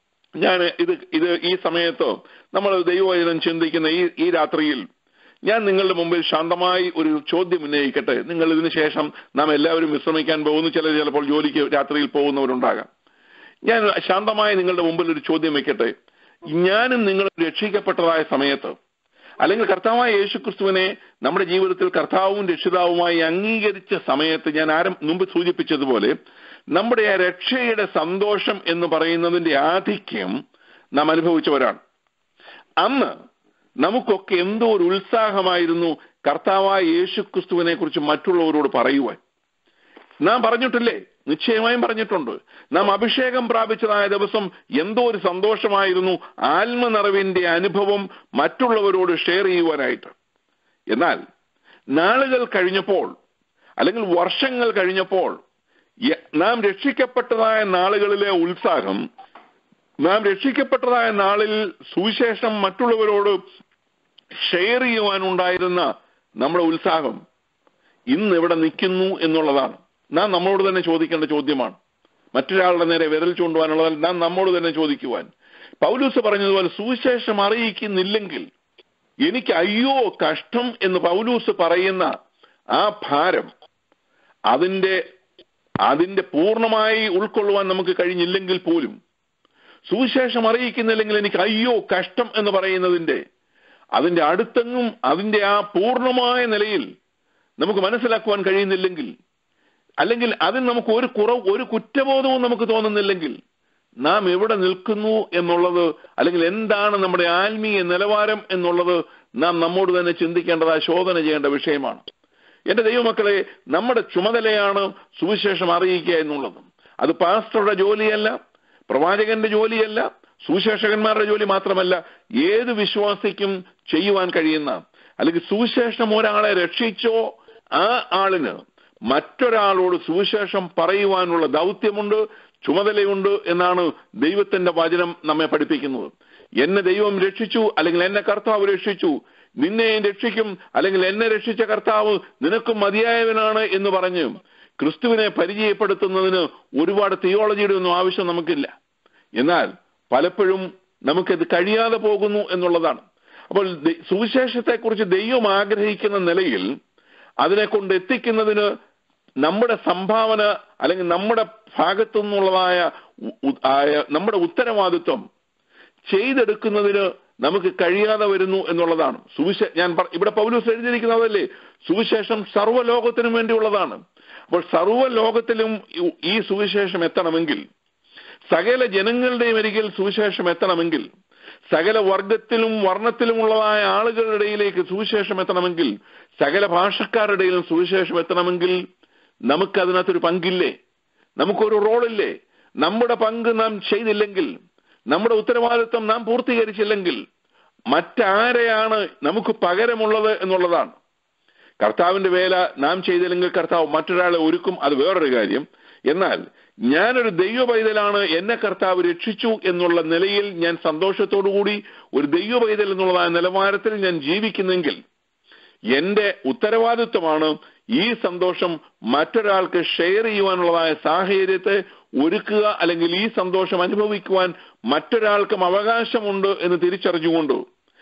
ഞാൻ ഇത് ഇത് ഈ സമയത്ത് നമ്മൾ ദൈവവചനം ചിന്തിക്കുന്ന ഈ ഈ രാത്രിയിൽ ഞാൻ നിങ്ങളുടെ മുമ്പിൽ ശാന്തമായി ഒരു ചോദ്യം ഉന്നയിക്കട്ടെ നിങ്ങൾ ഇതിനു ശേഷം നാം എല്ലാവരും വിശ്രമിക്കാൻ പോകുന്നു ചിലർ ചിലപ്പോൾ ജോലിക്ക് രാത്രിയിൽ പോകുന്നവരുണ്ടാകാം ഞാൻ ശാന്തമായി നിങ്ങളുടെ മുമ്പിൽ ഒരു ചോദ്യം വെക്കട്ടെ ഞാനും നിങ്ങൾ രക്ഷിക്കപ്പെട്ടതായ സമയത്ത് അല്ലെങ്കിൽ കർത്താവായ യേശുക്രിസ്തുവിനെ നമ്മുടെ ജീവിതത്തിൽ കർത്താവും രക്ഷിതാവുമായി അംഗീകരിച്ച സമയത്ത് ഞാൻ ആരും മുമ്പ് സൂചിപ്പിച്ചതുപോലെ നമ്മുടെ ആ രക്ഷയുടെ സന്തോഷം എന്ന് പറയുന്നതിന്റെ ആധിക്യം നാം അനുഭവിച്ചവരാണ് അന്ന് നമുക്കൊക്കെ എന്തോ ഒരു ഉത്സാഹമായിരുന്നു കർത്താവായ യേശുക്രിസ്തുവിനെ കുറിച്ച് മറ്റുള്ളവരോട് പറയുവാൻ നാം പറഞ്ഞിട്ടില്ലേ നിശ്ചയമായും പറഞ്ഞിട്ടുണ്ട് നാം അഭിഷേകം പ്രാപിച്ചതായ ദിവസം എന്തോ ഒരു സന്തോഷമായിരുന്നു ആത്മനിറവിന്റെ അനുഭവം മറ്റുള്ളവരോട് ഷെയർ ചെയ്യുവാനായിട്ട് എന്നാൽ നാളുകൾ കഴിഞ്ഞപ്പോൾ അല്ലെങ്കിൽ വർഷങ്ങൾ കഴിഞ്ഞപ്പോൾ യ- നാം രക്ഷിക്കപ്പെട്ടതായ നാളുകളിലെ ഉത്സാഹം നാം രക്ഷിക്കപ്പെട്ടതായ നാളിൽ സുവിശേഷം മറ്റുള്ളവരോട് ഷെയർ ചെയ്യുവാനുണ്ടായിരുന്ന നമ്മുടെ ഉത്സാഹം ഇന്ന് എവിടെ നിൽക്കുന്നു എന്നുള്ളതാണ് നാം നമ്മളോട് തന്നെ ചോദിക്കേണ്ട ചോദ്യമാണ് മറ്റൊരാളുടെ നേരെ വിരൽ ചൂണ്ടുവാനുള്ളതല്ല നാം നമ്മോട് തന്നെ ചോദിക്കുവാൻ പൗലൂസ് പറഞ്ഞതുപോലെ സുവിശേഷം അറിയിക്കുന്നില്ലെങ്കിൽ എനിക്ക് അയ്യോ കഷ്ടം എന്ന് പൗലൂസ് പറയുന്ന ആ ഭാരം അതിന്റെ അതിന്റെ പൂർണ്ണമായി ഉൾക്കൊള്ളുവാൻ നമുക്ക് കഴിഞ്ഞില്ലെങ്കിൽ പോലും സുവിശേഷം അറിയിക്കുന്നില്ലെങ്കിൽ എനിക്ക് അയ്യോ കഷ്ടം എന്ന് പറയുന്നതിന്റെ അതിന്റെ അടുത്തെങ്ങും അതിന്റെ ആ പൂർണ്ണമായ നിലയിൽ നമുക്ക് മനസ്സിലാക്കുവാൻ കഴിയുന്നില്ലെങ്കിൽ അല്ലെങ്കിൽ അതിന് നമുക്ക് ഒരു കുറവ് ഒരു കുറ്റബോധവും നമുക്ക് തോന്നുന്നില്ലെങ്കിൽ നാം എവിടെ നിൽക്കുന്നു എന്നുള്ളത് അല്ലെങ്കിൽ എന്താണ് നമ്മുടെ ആത്മീയ നിലവാരം എന്നുള്ളത് നാം നമ്മോട് തന്നെ ചിന്തിക്കേണ്ടതായ ശോധന ചെയ്യേണ്ട വിഷയമാണ് എന്റെ ദൈവമക്കളെ നമ്മുടെ ചുമതലയാണ് സുവിശേഷം അറിയിക്കുക എന്നുള്ളത് അത് പാസ്റ്ററുടെ ജോലിയല്ല പ്രവാചകന്റെ ജോലിയല്ല സുവിശേഷകന്മാരുടെ ജോലി മാത്രമല്ല ഏത് വിശ്വാസിക്കും ചെയ്യുവാൻ കഴിയുന്ന അല്ലെങ്കിൽ സുവിശേഷം ഒരാളെ രക്ഷിച്ചോ ആ ആളിന് മറ്റൊരാളോട് സുവിശേഷം പറയുവാനുള്ള ദൗത്യമുണ്ട് ചുമതലയുണ്ട് എന്നാണ് ദൈവത്തിന്റെ വചനം നമ്മെ പഠിപ്പിക്കുന്നത് എന്നെ ദൈവം രക്ഷിച്ചു അല്ലെങ്കിൽ എന്നെ കർത്താവ് രക്ഷിച്ചു നിന്നെയും രക്ഷിക്കും അല്ലെങ്കിൽ എന്നെ രക്ഷിച്ച കർത്താവ് നിനക്കും മതിയായവനാണ് എന്ന് പറഞ്ഞ് ക്രിസ്തുവിനെ പരിചയപ്പെടുത്തുന്നതിന് ഒരുപാട് തിയോളജിയുടെ ഒന്നും ആവശ്യം നമുക്കില്ല എന്നാൽ പലപ്പോഴും നമുക്കത് കഴിയാതെ പോകുന്നു എന്നുള്ളതാണ് അപ്പോൾ ദ- സുവിശേഷത്തെക്കുറിച്ച് ദൈവം ആഗ്രഹിക്കുന്ന നിലയിൽ അതിനെ കൊണ്ട് എത്തിക്കുന്നതിന് നമ്മുടെ സംഭാവന അല്ലെങ്കിൽ നമ്മുടെ ഭാഗത്തു നിന്നുള്ളതായ ഉ- ഉ- ആയ നമ്മുടെ ഉത്തരവാദിത്വം ചെയ്തെടുക്കുന്നതിന് നമുക്ക് കഴിയാതെ വരുന്നു എന്നുള്ളതാണ് സുവിശേ ഞാൻ പറ- ഇവിടെ പൗലൂസ് എഴുതിയിരിക്കുന്നതല്ലേ സുവിശേഷം സർവ്വലോകത്തിനും വേണ്ടിയുള്ളതാണ് അപ്പോൾ സർവ്വലോകത്തിലും ഈ- ഈ സുവിശേഷം എത്തണമെങ്കിൽ സകല ജനങ്ങളുടെയും ഒരിക്കൽ സുവിശേഷം എത്തണമെങ്കിൽ സകല വർഗത്തിലും വർണ്ണത്തിലുമുള്ളതായ ആളുകളുടെ ഇടയിലേക്ക് സുവിശേഷം എത്തണമെങ്കിൽ സകല ഭാഷക്കാരുടെ ഇടയിലും സുവിശേഷം എത്തണമെങ്കിൽ നമുക്കതിനകത്തൊരു പങ്കില്ലേ നമുക്കൊരു റോളില്ലേ നമ്മുടെ പങ്ക് നാം ചെയ്തില്ലെങ്കിൽ നമ്മുടെ ഉത്തരവാദിത്വം നാം പൂർത്തീകരിച്ചില്ലെങ്കിൽ മറ്റാരെയാണ് നമുക്ക് പകരമുള്ളത് എന്നുള്ളതാണ് കർത്താവിന്റെ വേല നാം ചെയ്തില്ലെങ്കിൽ കർത്താവ് മറ്റൊരാളെ ഒരുക്കും അത് വേറൊരു കാര്യം എന്നാൽ ഞാനൊരു ദൈവ പൈതലാണ് എന്നെ കർത്താവ് രക്ഷിച്ചു എന്നുള്ള നിലയിൽ ഞാൻ സന്തോഷത്തോടുകൂടി ഒരു ദൈവ പൈതൽ എന്നുള്ള നിലവാരത്തിൽ ഞാൻ ജീവിക്കുന്നെങ്കിൽ എന്റെ ഉത്തരവാദിത്വമാണ് ഈ സന്തോഷം മറ്റൊരാൾക്ക് ഷെയർ ചെയ്യുവാനുള്ളതായ സാഹചര്യത്തെ ഒരുക്കുക അല്ലെങ്കിൽ ഈ സന്തോഷം അനുഭവിക്കുവാൻ മറ്റൊരാൾക്കും അവകാശമുണ്ട് എന്ന് തിരിച്ചറിഞ്ഞുകൊണ്ട്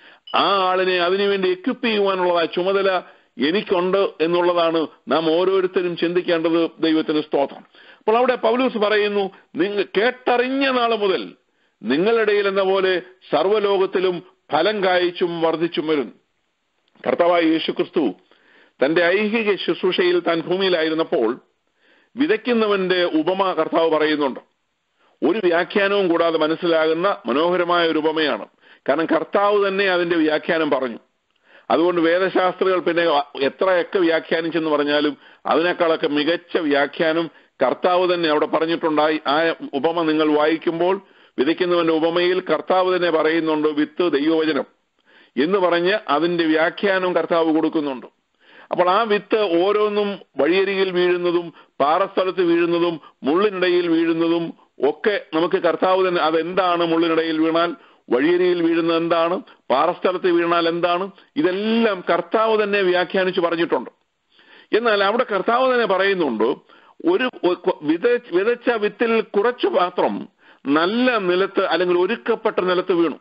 ആ ആളിനെ അതിനുവേണ്ടി എക്വിപ്പ് ചെയ്യുവാനുള്ളതായ ചുമതല എനിക്കുണ്ട് എന്നുള്ളതാണ് നാം ഓരോരുത്തരും ചിന്തിക്കേണ്ടത് ദൈവത്തിന് സ്തോത്രം അപ്പോൾ അവിടെ പൗലൂസ് പറയുന്നു നിങ്ങൾ കേട്ടറിഞ്ഞ നാൾ മുതൽ നിങ്ങളുടെ ഇടയിൽ എന്ന പോലെ സർവ്വലോകത്തിലും ഫലം കായ്ച്ചും വർദ്ധിച്ചും വരുന്നു കർത്താവായ യേശു ക്രിസ്തു തന്റെ ഐഹിക ശുശ്രൂഷയിൽ താൻ ഭൂമിയിലായിരുന്നപ്പോൾ വിതയ്ക്കുന്നവന്റെ ഉപമ കർത്താവ് പറയുന്നുണ്ട് ഒരു വ്യാഖ്യാനവും കൂടാതെ മനസ്സിലാകുന്ന മനോഹരമായ ഒരു ഉപമയാണ് കാരണം കർത്താവ് തന്നെ അതിന്റെ വ്യാഖ്യാനം പറഞ്ഞു അതുകൊണ്ട് വേദശാസ്ത്രികൾ പിന്നെ എത്രയൊക്കെ വ്യാഖ്യാനിച്ചെന്ന് പറഞ്ഞാലും അതിനേക്കാളൊക്കെ മികച്ച വ്യാഖ്യാനം കർത്താവ് തന്നെ അവിടെ പറഞ്ഞിട്ടുണ്ടായി ആ ഉപമ നിങ്ങൾ വായിക്കുമ്പോൾ വിതയ്ക്കുന്നവന്റെ ഉപമയിൽ കർത്താവ് തന്നെ പറയുന്നുണ്ട് വിത്ത് ദൈവവചനം എന്ന് പറഞ്ഞ് അതിന്റെ വ്യാഖ്യാനം കർത്താവ് കൊടുക്കുന്നുണ്ട് അപ്പോൾ ആ വിത്ത് ഓരോന്നും വഴിയരികിൽ വീഴുന്നതും പാറസ്ഥലത്ത് വീഴുന്നതും മുള്ളിനിടയിൽ വീഴുന്നതും ഒക്കെ നമുക്ക് കർത്താവ് തന്നെ അതെന്താണ് മുള്ളിനിടയിൽ വീണാൽ വഴിയരിയിൽ വീഴുന്നത് എന്താണ് പാറസ്ഥലത്ത് വീണാൽ എന്താണ് ഇതെല്ലാം കർത്താവ് തന്നെ വ്യാഖ്യാനിച്ച് പറഞ്ഞിട്ടുണ്ട് എന്നാൽ അവിടെ കർത്താവ് തന്നെ പറയുന്നുണ്ട് ഒരു വിത വിതച്ച വിത്തിൽ കുറച്ചു മാത്രം നല്ല നിലത്ത് അല്ലെങ്കിൽ ഒരുക്കപ്പെട്ട നിലത്ത് വീണു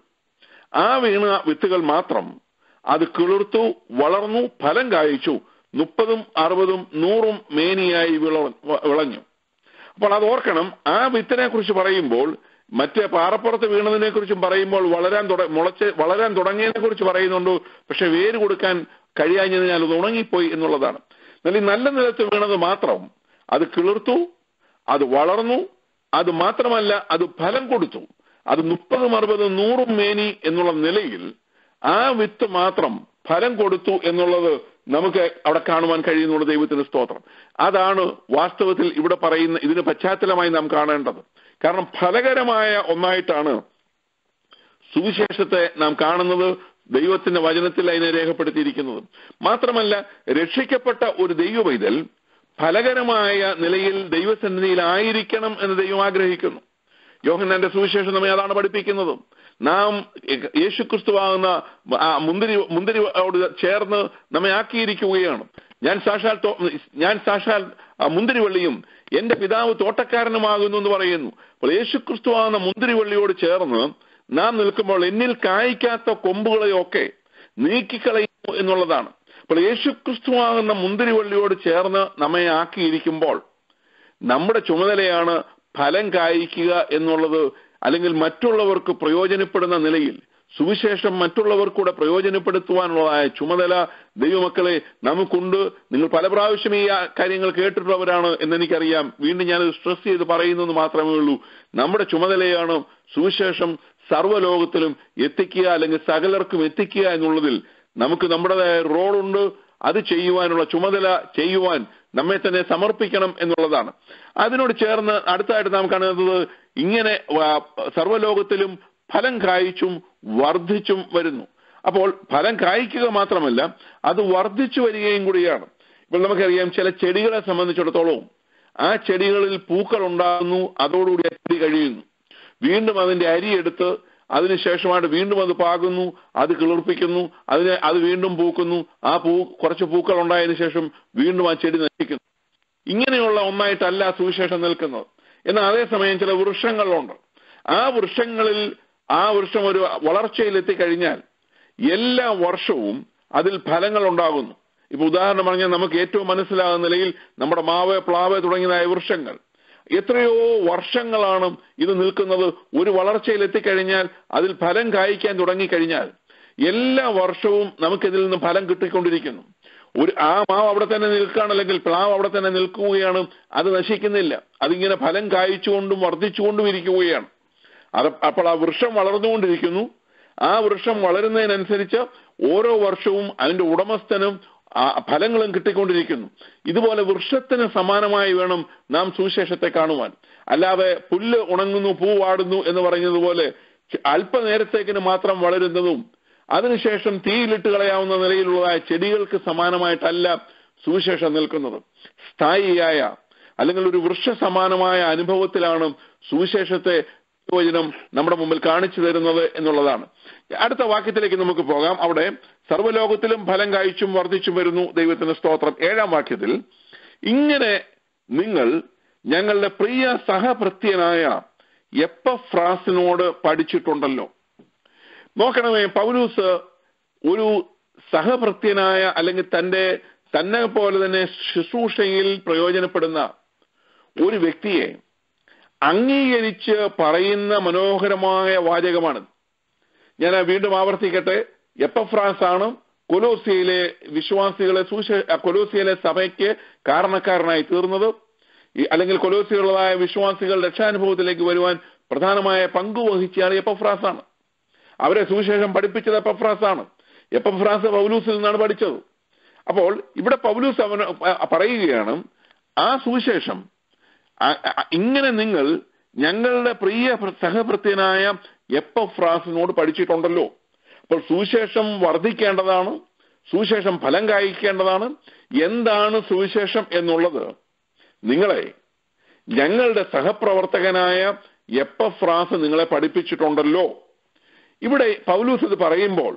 ആ വീണ വിത്തുകൾ മാത്രം അത് കിളിർത്തു വളർന്നു ഫലം കായ്ച്ചു മുപ്പതും അറുപതും നൂറും മേനിയായി വിള വിളഞ്ഞു അപ്പോൾ അത് ഓർക്കണം ആ വിത്തിനെ കുറിച്ച് പറയുമ്പോൾ മറ്റേ പാറപ്പുറത്ത് വീണതിനെ കുറിച്ചും പറയുമ്പോൾ വളരാൻ തുട മുളച്ച് വളരാൻ തുടങ്ങിയതിനെ കുറിച്ച് പറയുന്നുണ്ട് പക്ഷെ വേര് കൊടുക്കാൻ കഴിയാഞ്ഞതിനാൽ അത് ഉണങ്ങിപ്പോയി എന്നുള്ളതാണ് എന്നാൽ ഈ നല്ല നിലത്ത് വീണത് മാത്രം അത് കിളിർത്തു അത് വളർന്നു അത് മാത്രമല്ല അത് ഫലം കൊടുത്തു അത് മുപ്പതും അറുപതും നൂറും മേനി എന്നുള്ള നിലയിൽ ആ വിത്ത് മാത്രം ഫലം കൊടുത്തു എന്നുള്ളത് നമുക്ക് അവിടെ കാണുവാൻ കഴിയുന്നുള്ള ദൈവത്തിന് സ്തോത്രം അതാണ് വാസ്തവത്തിൽ ഇവിടെ പറയുന്ന ഇതിന് പശ്ചാത്തലമായി നാം കാണേണ്ടത് കാരണം ഫലകരമായ ഒന്നായിട്ടാണ് സുവിശേഷത്തെ നാം കാണുന്നത് ദൈവത്തിന്റെ വചനത്തിൽ അതിനെ രേഖപ്പെടുത്തിയിരിക്കുന്നത് മാത്രമല്ല രക്ഷിക്കപ്പെട്ട ഒരു ദൈവ പൈതൽ ഫലകരമായ നിലയിൽ ദൈവസന്നിധിയിലായിരിക്കണം എന്ന് ദൈവം ആഗ്രഹിക്കുന്നു യോഹന്നാന്റെ സുവിശേഷം നമ്മെ അതാണ് പഠിപ്പിക്കുന്നത് നാം യേശുക്രിസ്തുവാകുന്ന മുന്തിരി മുന്തിരിയോട് ചേർന്ന് നമ്മെ ആക്കിയിരിക്കുകയാണ് ഞാൻ സാക്ഷാൽ ഞാൻ സാക്ഷാൽ മുന്തിരിവള്ളിയും എന്റെ പിതാവ് തോട്ടക്കാരനുമാകുന്നു എന്ന് പറയുന്നു അപ്പോൾ യേശുക്രിസ്തുവാകുന്ന മുന്തിരിവള്ളിയോട് ചേർന്ന് നാം നിൽക്കുമ്പോൾ എന്നിൽ കായ്ക്കാത്ത കൊമ്പുകളെയൊക്കെ നീക്കിക്കളയുന്നു എന്നുള്ളതാണ് അപ്പോൾ യേശുക്രിസ്തുവാകുന്ന മുന്തിരിവള്ളിയോട് ചേർന്ന് നമ്മെ ആക്കിയിരിക്കുമ്പോൾ നമ്മുടെ ചുമതലയാണ് ഫലം കായ്ക്കുക എന്നുള്ളത് അല്ലെങ്കിൽ മറ്റുള്ളവർക്ക് പ്രയോജനപ്പെടുന്ന നിലയിൽ സുവിശേഷം മറ്റുള്ളവർക്കൂടെ പ്രയോജനപ്പെടുത്തുവാനുള്ളതായ ചുമതല ദൈവമക്കളെ നമുക്കുണ്ട് നിങ്ങൾ പല പ്രാവശ്യം ഈ കാര്യങ്ങൾ കേട്ടിട്ടുള്ളവരാണ് എന്നെനിക്കറിയാം വീണ്ടും ഞാൻ സ്ട്രെസ് ചെയ്ത് പറയുന്നത് മാത്രമേ ഉള്ളൂ നമ്മുടെ ചുമതലയാണ് സുവിശേഷം സർവ്വലോകത്തിലും എത്തിക്കുക അല്ലെങ്കിൽ സകലർക്കും എത്തിക്കുക എന്നുള്ളതിൽ നമുക്ക് നമ്മുടേതായ റോളുണ്ട് അത് ചെയ്യുവാനുള്ള ചുമതല ചെയ്യുവാൻ നമ്മെ തന്നെ സമർപ്പിക്കണം എന്നുള്ളതാണ് അതിനോട് ചേർന്ന് അടുത്തായിട്ട് നാം കാണുന്നത് ഇങ്ങനെ സർവ്വലോകത്തിലും ഫലം കായ്ച്ചും വർദ്ധിച്ചും വരുന്നു അപ്പോൾ ഫലം കായ്ക്കുക മാത്രമല്ല അത് വർദ്ധിച്ചു വരികയും കൂടിയാണ് ഇപ്പോൾ നമുക്കറിയാം ചില ചെടികളെ സംബന്ധിച്ചിടത്തോളം ആ ചെടികളിൽ പൂക്കൾ ഉണ്ടാകുന്നു അതോടുകൂടി ആ ചെടി കഴിയുന്നു വീണ്ടും അതിന്റെ അരിയെടുത്ത് അതിനുശേഷമായിട്ട് വീണ്ടും അത് പാകുന്നു അത് കിളിർപ്പിക്കുന്നു അതിനെ അത് വീണ്ടും പൂക്കുന്നു ആ പൂ കുറച്ച് പൂക്കൾ ഉണ്ടായതിനു ശേഷം വീണ്ടും ആ ചെടി നശിക്കുന്നു ഇങ്ങനെയുള്ള ഒന്നായിട്ടല്ല സുവിശേഷം നിൽക്കുന്നത് എന്നാൽ അതേസമയം ചില വൃക്ഷങ്ങളുണ്ട് ആ വൃക്ഷങ്ങളിൽ ആ വൃക്ഷം ഒരു വളർച്ചയിൽ എത്തിക്കഴിഞ്ഞാൽ എല്ലാ വർഷവും അതിൽ ഫലങ്ങൾ ഉണ്ടാകുന്നു ഇപ്പൊ ഉദാഹരണം പറഞ്ഞാൽ നമുക്ക് ഏറ്റവും മനസ്സിലാകുന്ന നിലയിൽ നമ്മുടെ മാവ് പ്ലാവ് തുടങ്ങിയതായ വൃക്ഷങ്ങൾ എത്രയോ വർഷങ്ങളാണ് ഇത് നിൽക്കുന്നത് ഒരു വളർച്ചയിൽ എത്തിക്കഴിഞ്ഞാൽ അതിൽ ഫലം കായ്ക്കാൻ തുടങ്ങിക്കഴിഞ്ഞാൽ എല്ലാ വർഷവും നമുക്കിതിൽ നിന്ന് ഫലം കിട്ടിക്കൊണ്ടിരിക്കുന്നു ഒരു ആ മാവ് അവിടെ തന്നെ നിൽക്കുകയാണ് അല്ലെങ്കിൽ പ്ലാവ് അവിടെ തന്നെ നിൽക്കുകയാണ് അത് നശിക്കുന്നില്ല അതിങ്ങനെ ഫലം കായ്ച്ചുകൊണ്ടും വർദ്ധിച്ചുകൊണ്ടും ഇരിക്കുകയാണ് അത് അപ്പോൾ ആ വൃക്ഷം വളർന്നുകൊണ്ടിരിക്കുന്നു ആ വൃക്ഷം വളരുന്നതിനനുസരിച്ച് ഓരോ വർഷവും അതിന്റെ ഉടമസ്ഥനും ആ ഫലങ്ങളും കിട്ടിക്കൊണ്ടിരിക്കുന്നു ഇതുപോലെ വൃക്ഷത്തിന് സമാനമായി വേണം നാം സുവിശേഷത്തെ കാണുവാൻ അല്ലാതെ പുല്ല് ഉണങ്ങുന്നു പൂ വാടുന്നു എന്ന് പറഞ്ഞതുപോലെ അല്പനേരത്തേക്കിന് മാത്രം വളരുന്നതും അതിനുശേഷം തീയിലിട്ട് കളയാവുന്ന നിലയിലുള്ളതായ ചെടികൾക്ക് സമാനമായിട്ടല്ല സുവിശേഷം നിൽക്കുന്നത് സ്ഥായിയായ അല്ലെങ്കിൽ ഒരു വൃക്ഷ സമാനമായ അനുഭവത്തിലാണ് സുവിശേഷത്തെ വചനം നമ്മുടെ മുമ്പിൽ കാണിച്ചു തരുന്നത് എന്നുള്ളതാണ് അടുത്ത വാക്യത്തിലേക്ക് നമുക്ക് പോകാം അവിടെ സർവ്വലോകത്തിലും ഫലം കായ്ച്ചും വർദ്ധിച്ചും വരുന്നു ദൈവത്തിന്റെ സ്തോത്രം ഏഴാം വാക്യത്തിൽ ഇങ്ങനെ നിങ്ങൾ ഞങ്ങളുടെ പ്രിയ സഹഭൃത്യനായ എപ്പഫ്രാസിനോട് പഠിച്ചിട്ടുണ്ടല്ലോ നോക്കണമേ പൗലൂസ് ഒരു സഹഭൃത്യനായ അല്ലെങ്കിൽ തന്റെ തന്നെ പോലെ തന്നെ ശുശ്രൂഷയിൽ പ്രയോജനപ്പെടുന്ന ഒരു വ്യക്തിയെ അംഗീകരിച്ച് പറയുന്ന മനോഹരമായ വാചകമാണ് ഞാൻ വീണ്ടും ആവർത്തിക്കട്ടെ എപ്പഫ്രാസ് ആണ് കൊലോസിയയിലെ വിശ്വാസികളെ സൂശ കൊലോസിയയിലെ സഭയ്ക്ക് കാരണക്കാരനായി തീർന്നത് ഈ- അല്ലെങ്കിൽ കൊലോസിയുള്ളതായ വിശ്വാസികൾ രക്ഷാനുഭവത്തിലേക്ക് വരുവാൻ പ്രധാനമായ പങ്ക് വഹിച്ചയാൾ എപ്പഫ്രാസ് ആണ് അവരെ സുവിശേഷം പഠിപ്പിച്ചത് എപ്പഫ്രാസ് ആണ് എപ്പഫ്രാസ് പൗലൂസിൽ നിന്നാണ് പഠിച്ചത് അപ്പോൾ ഇവിടെ പൗലൂസ് അവന് പ- പറയുകയാണ് ആ സുവിശേഷം ആ- ആ- ഇങ്ങനെ നിങ്ങൾ ഞങ്ങളുടെ പ്രിയ സഹഭൃത്യനായ എപ്പഫ്രാസിനോട് പഠിച്ചിട്ടുണ്ടല്ലോ അപ്പോൾ സുവിശേഷം വർദ്ധിക്കേണ്ടതാണ് സുവിശേഷം ഫലം കായ്ക്കേണ്ടതാണ് എന്താണ് സുവിശേഷം എന്നുള്ളത് നിങ്ങളെ ഞങ്ങളുടെ സഹപ്രവർത്തകനായ എപ്പഫ്രാസ് നിങ്ങളെ പഠിപ്പിച്ചിട്ടുണ്ടല്ലോ ഇവിടെ പൗലൂസ് ഇത് പറയുമ്പോൾ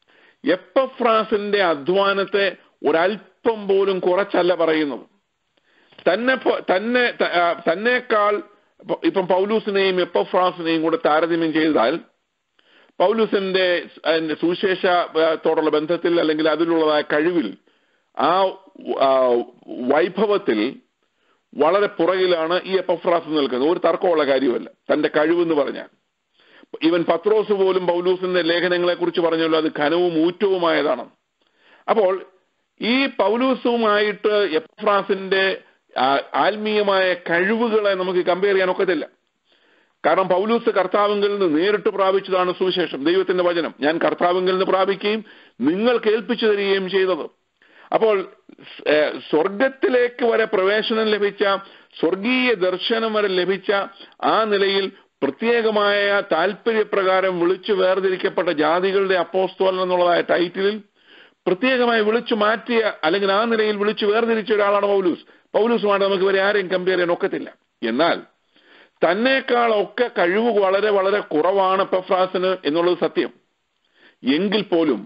എപ്പഫ്രാസിന്റെ അധ്വാനത്തെ ഒരല്പം പോലും കുറച്ചല്ല പറയുന്നത് തന്നെ പോ- തന്നെ ത- ആ, തന്നേക്കാൾ ഇപ്പൊ- ഇപ്പം പൗലൂസിനെയും എപ്പഫ്രാസിനെയും കൂടെ താരതമ്യം ചെയ്താൽ പൗലൂസിന്റെ സ്- അതിന്റെ സുവിശേഷത്തോടുള്ള ബന്ധത്തിൽ അല്ലെങ്കിൽ അതിലുള്ളതായ കഴിവിൽ ആ ആ, വൈഭവത്തിൽ വളരെ പുറകിലാണ് ഈ എപ്പഫ്രാസ് നിൽക്കുന്നത് ഒരു തർക്കമുള്ള കാര്യമല്ല തന്റെ കഴിവെന്ന് പറഞ്ഞാൽ ഈവൻ പത്രോസ് പോലും പൗലൂസിന്റെ ലേഖനങ്ങളെ കുറിച്ച് പറഞ്ഞല്ലോ അത് ഘനവും ഊറ്റവുമായതാണ് അപ്പോൾ ഈ പൗലൂസുമായിട്ട് എപ്പഫ്രാസിന്റെ ആ- ആത്മീയമായ കഴിവുകളെ നമുക്ക് കമ്പയർ ചെയ്യാൻ ഒക്കത്തില്ല കാരണം പൗലൂസ് കർത്താവിങ്കിൽ നിന്ന് നേരിട്ട് പ്രാപിച്ചതാണ് സുവിശേഷം ദൈവത്തിന്റെ വചനം ഞാൻ കർത്താവിങ്കിൽ നിന്ന് പ്രാപിക്കുകയും നിങ്ങൾ കേൾപ്പിച്ചു തരികയും ചെയ്തത് അപ്പോൾ ഏഹ്, സ്വർഗത്തിലേക്ക് വരെ പ്രവേശനം ലഭിച്ച സ്വർഗീയ ദർശനം വരെ ലഭിച്ച ആ നിലയിൽ പ്രത്യേകമായ താല്പര്യപ്രകാരം വിളിച്ചു വേർതിരിക്കപ്പെട്ട ജാതികളുടെ അപ്പോസ്തോലൻ എന്നുള്ളതായ ടൈറ്റിലിൽ പ്രത്യേകമായി വിളിച്ചു മാറ്റിയ അല്ലെങ്കിൽ ആ നിലയിൽ വിളിച്ചു വേർതിരിച്ച ഒരാളാണ് പൗലൂസ് പൗലൂസുമായിട്ട് നമുക്ക് ഇവരെ ആരെയും കമ്പയർ ചെയ്യാൻ ഒക്കത്തില്ല എന്നാൽ തന്നേക്കാളൊക്കെ കഴിവ് വളരെ വളരെ കുറവാണ് എപ്പഫ്രാസിന് എന്നുള്ളത് സത്യം എങ്കിൽ പോലും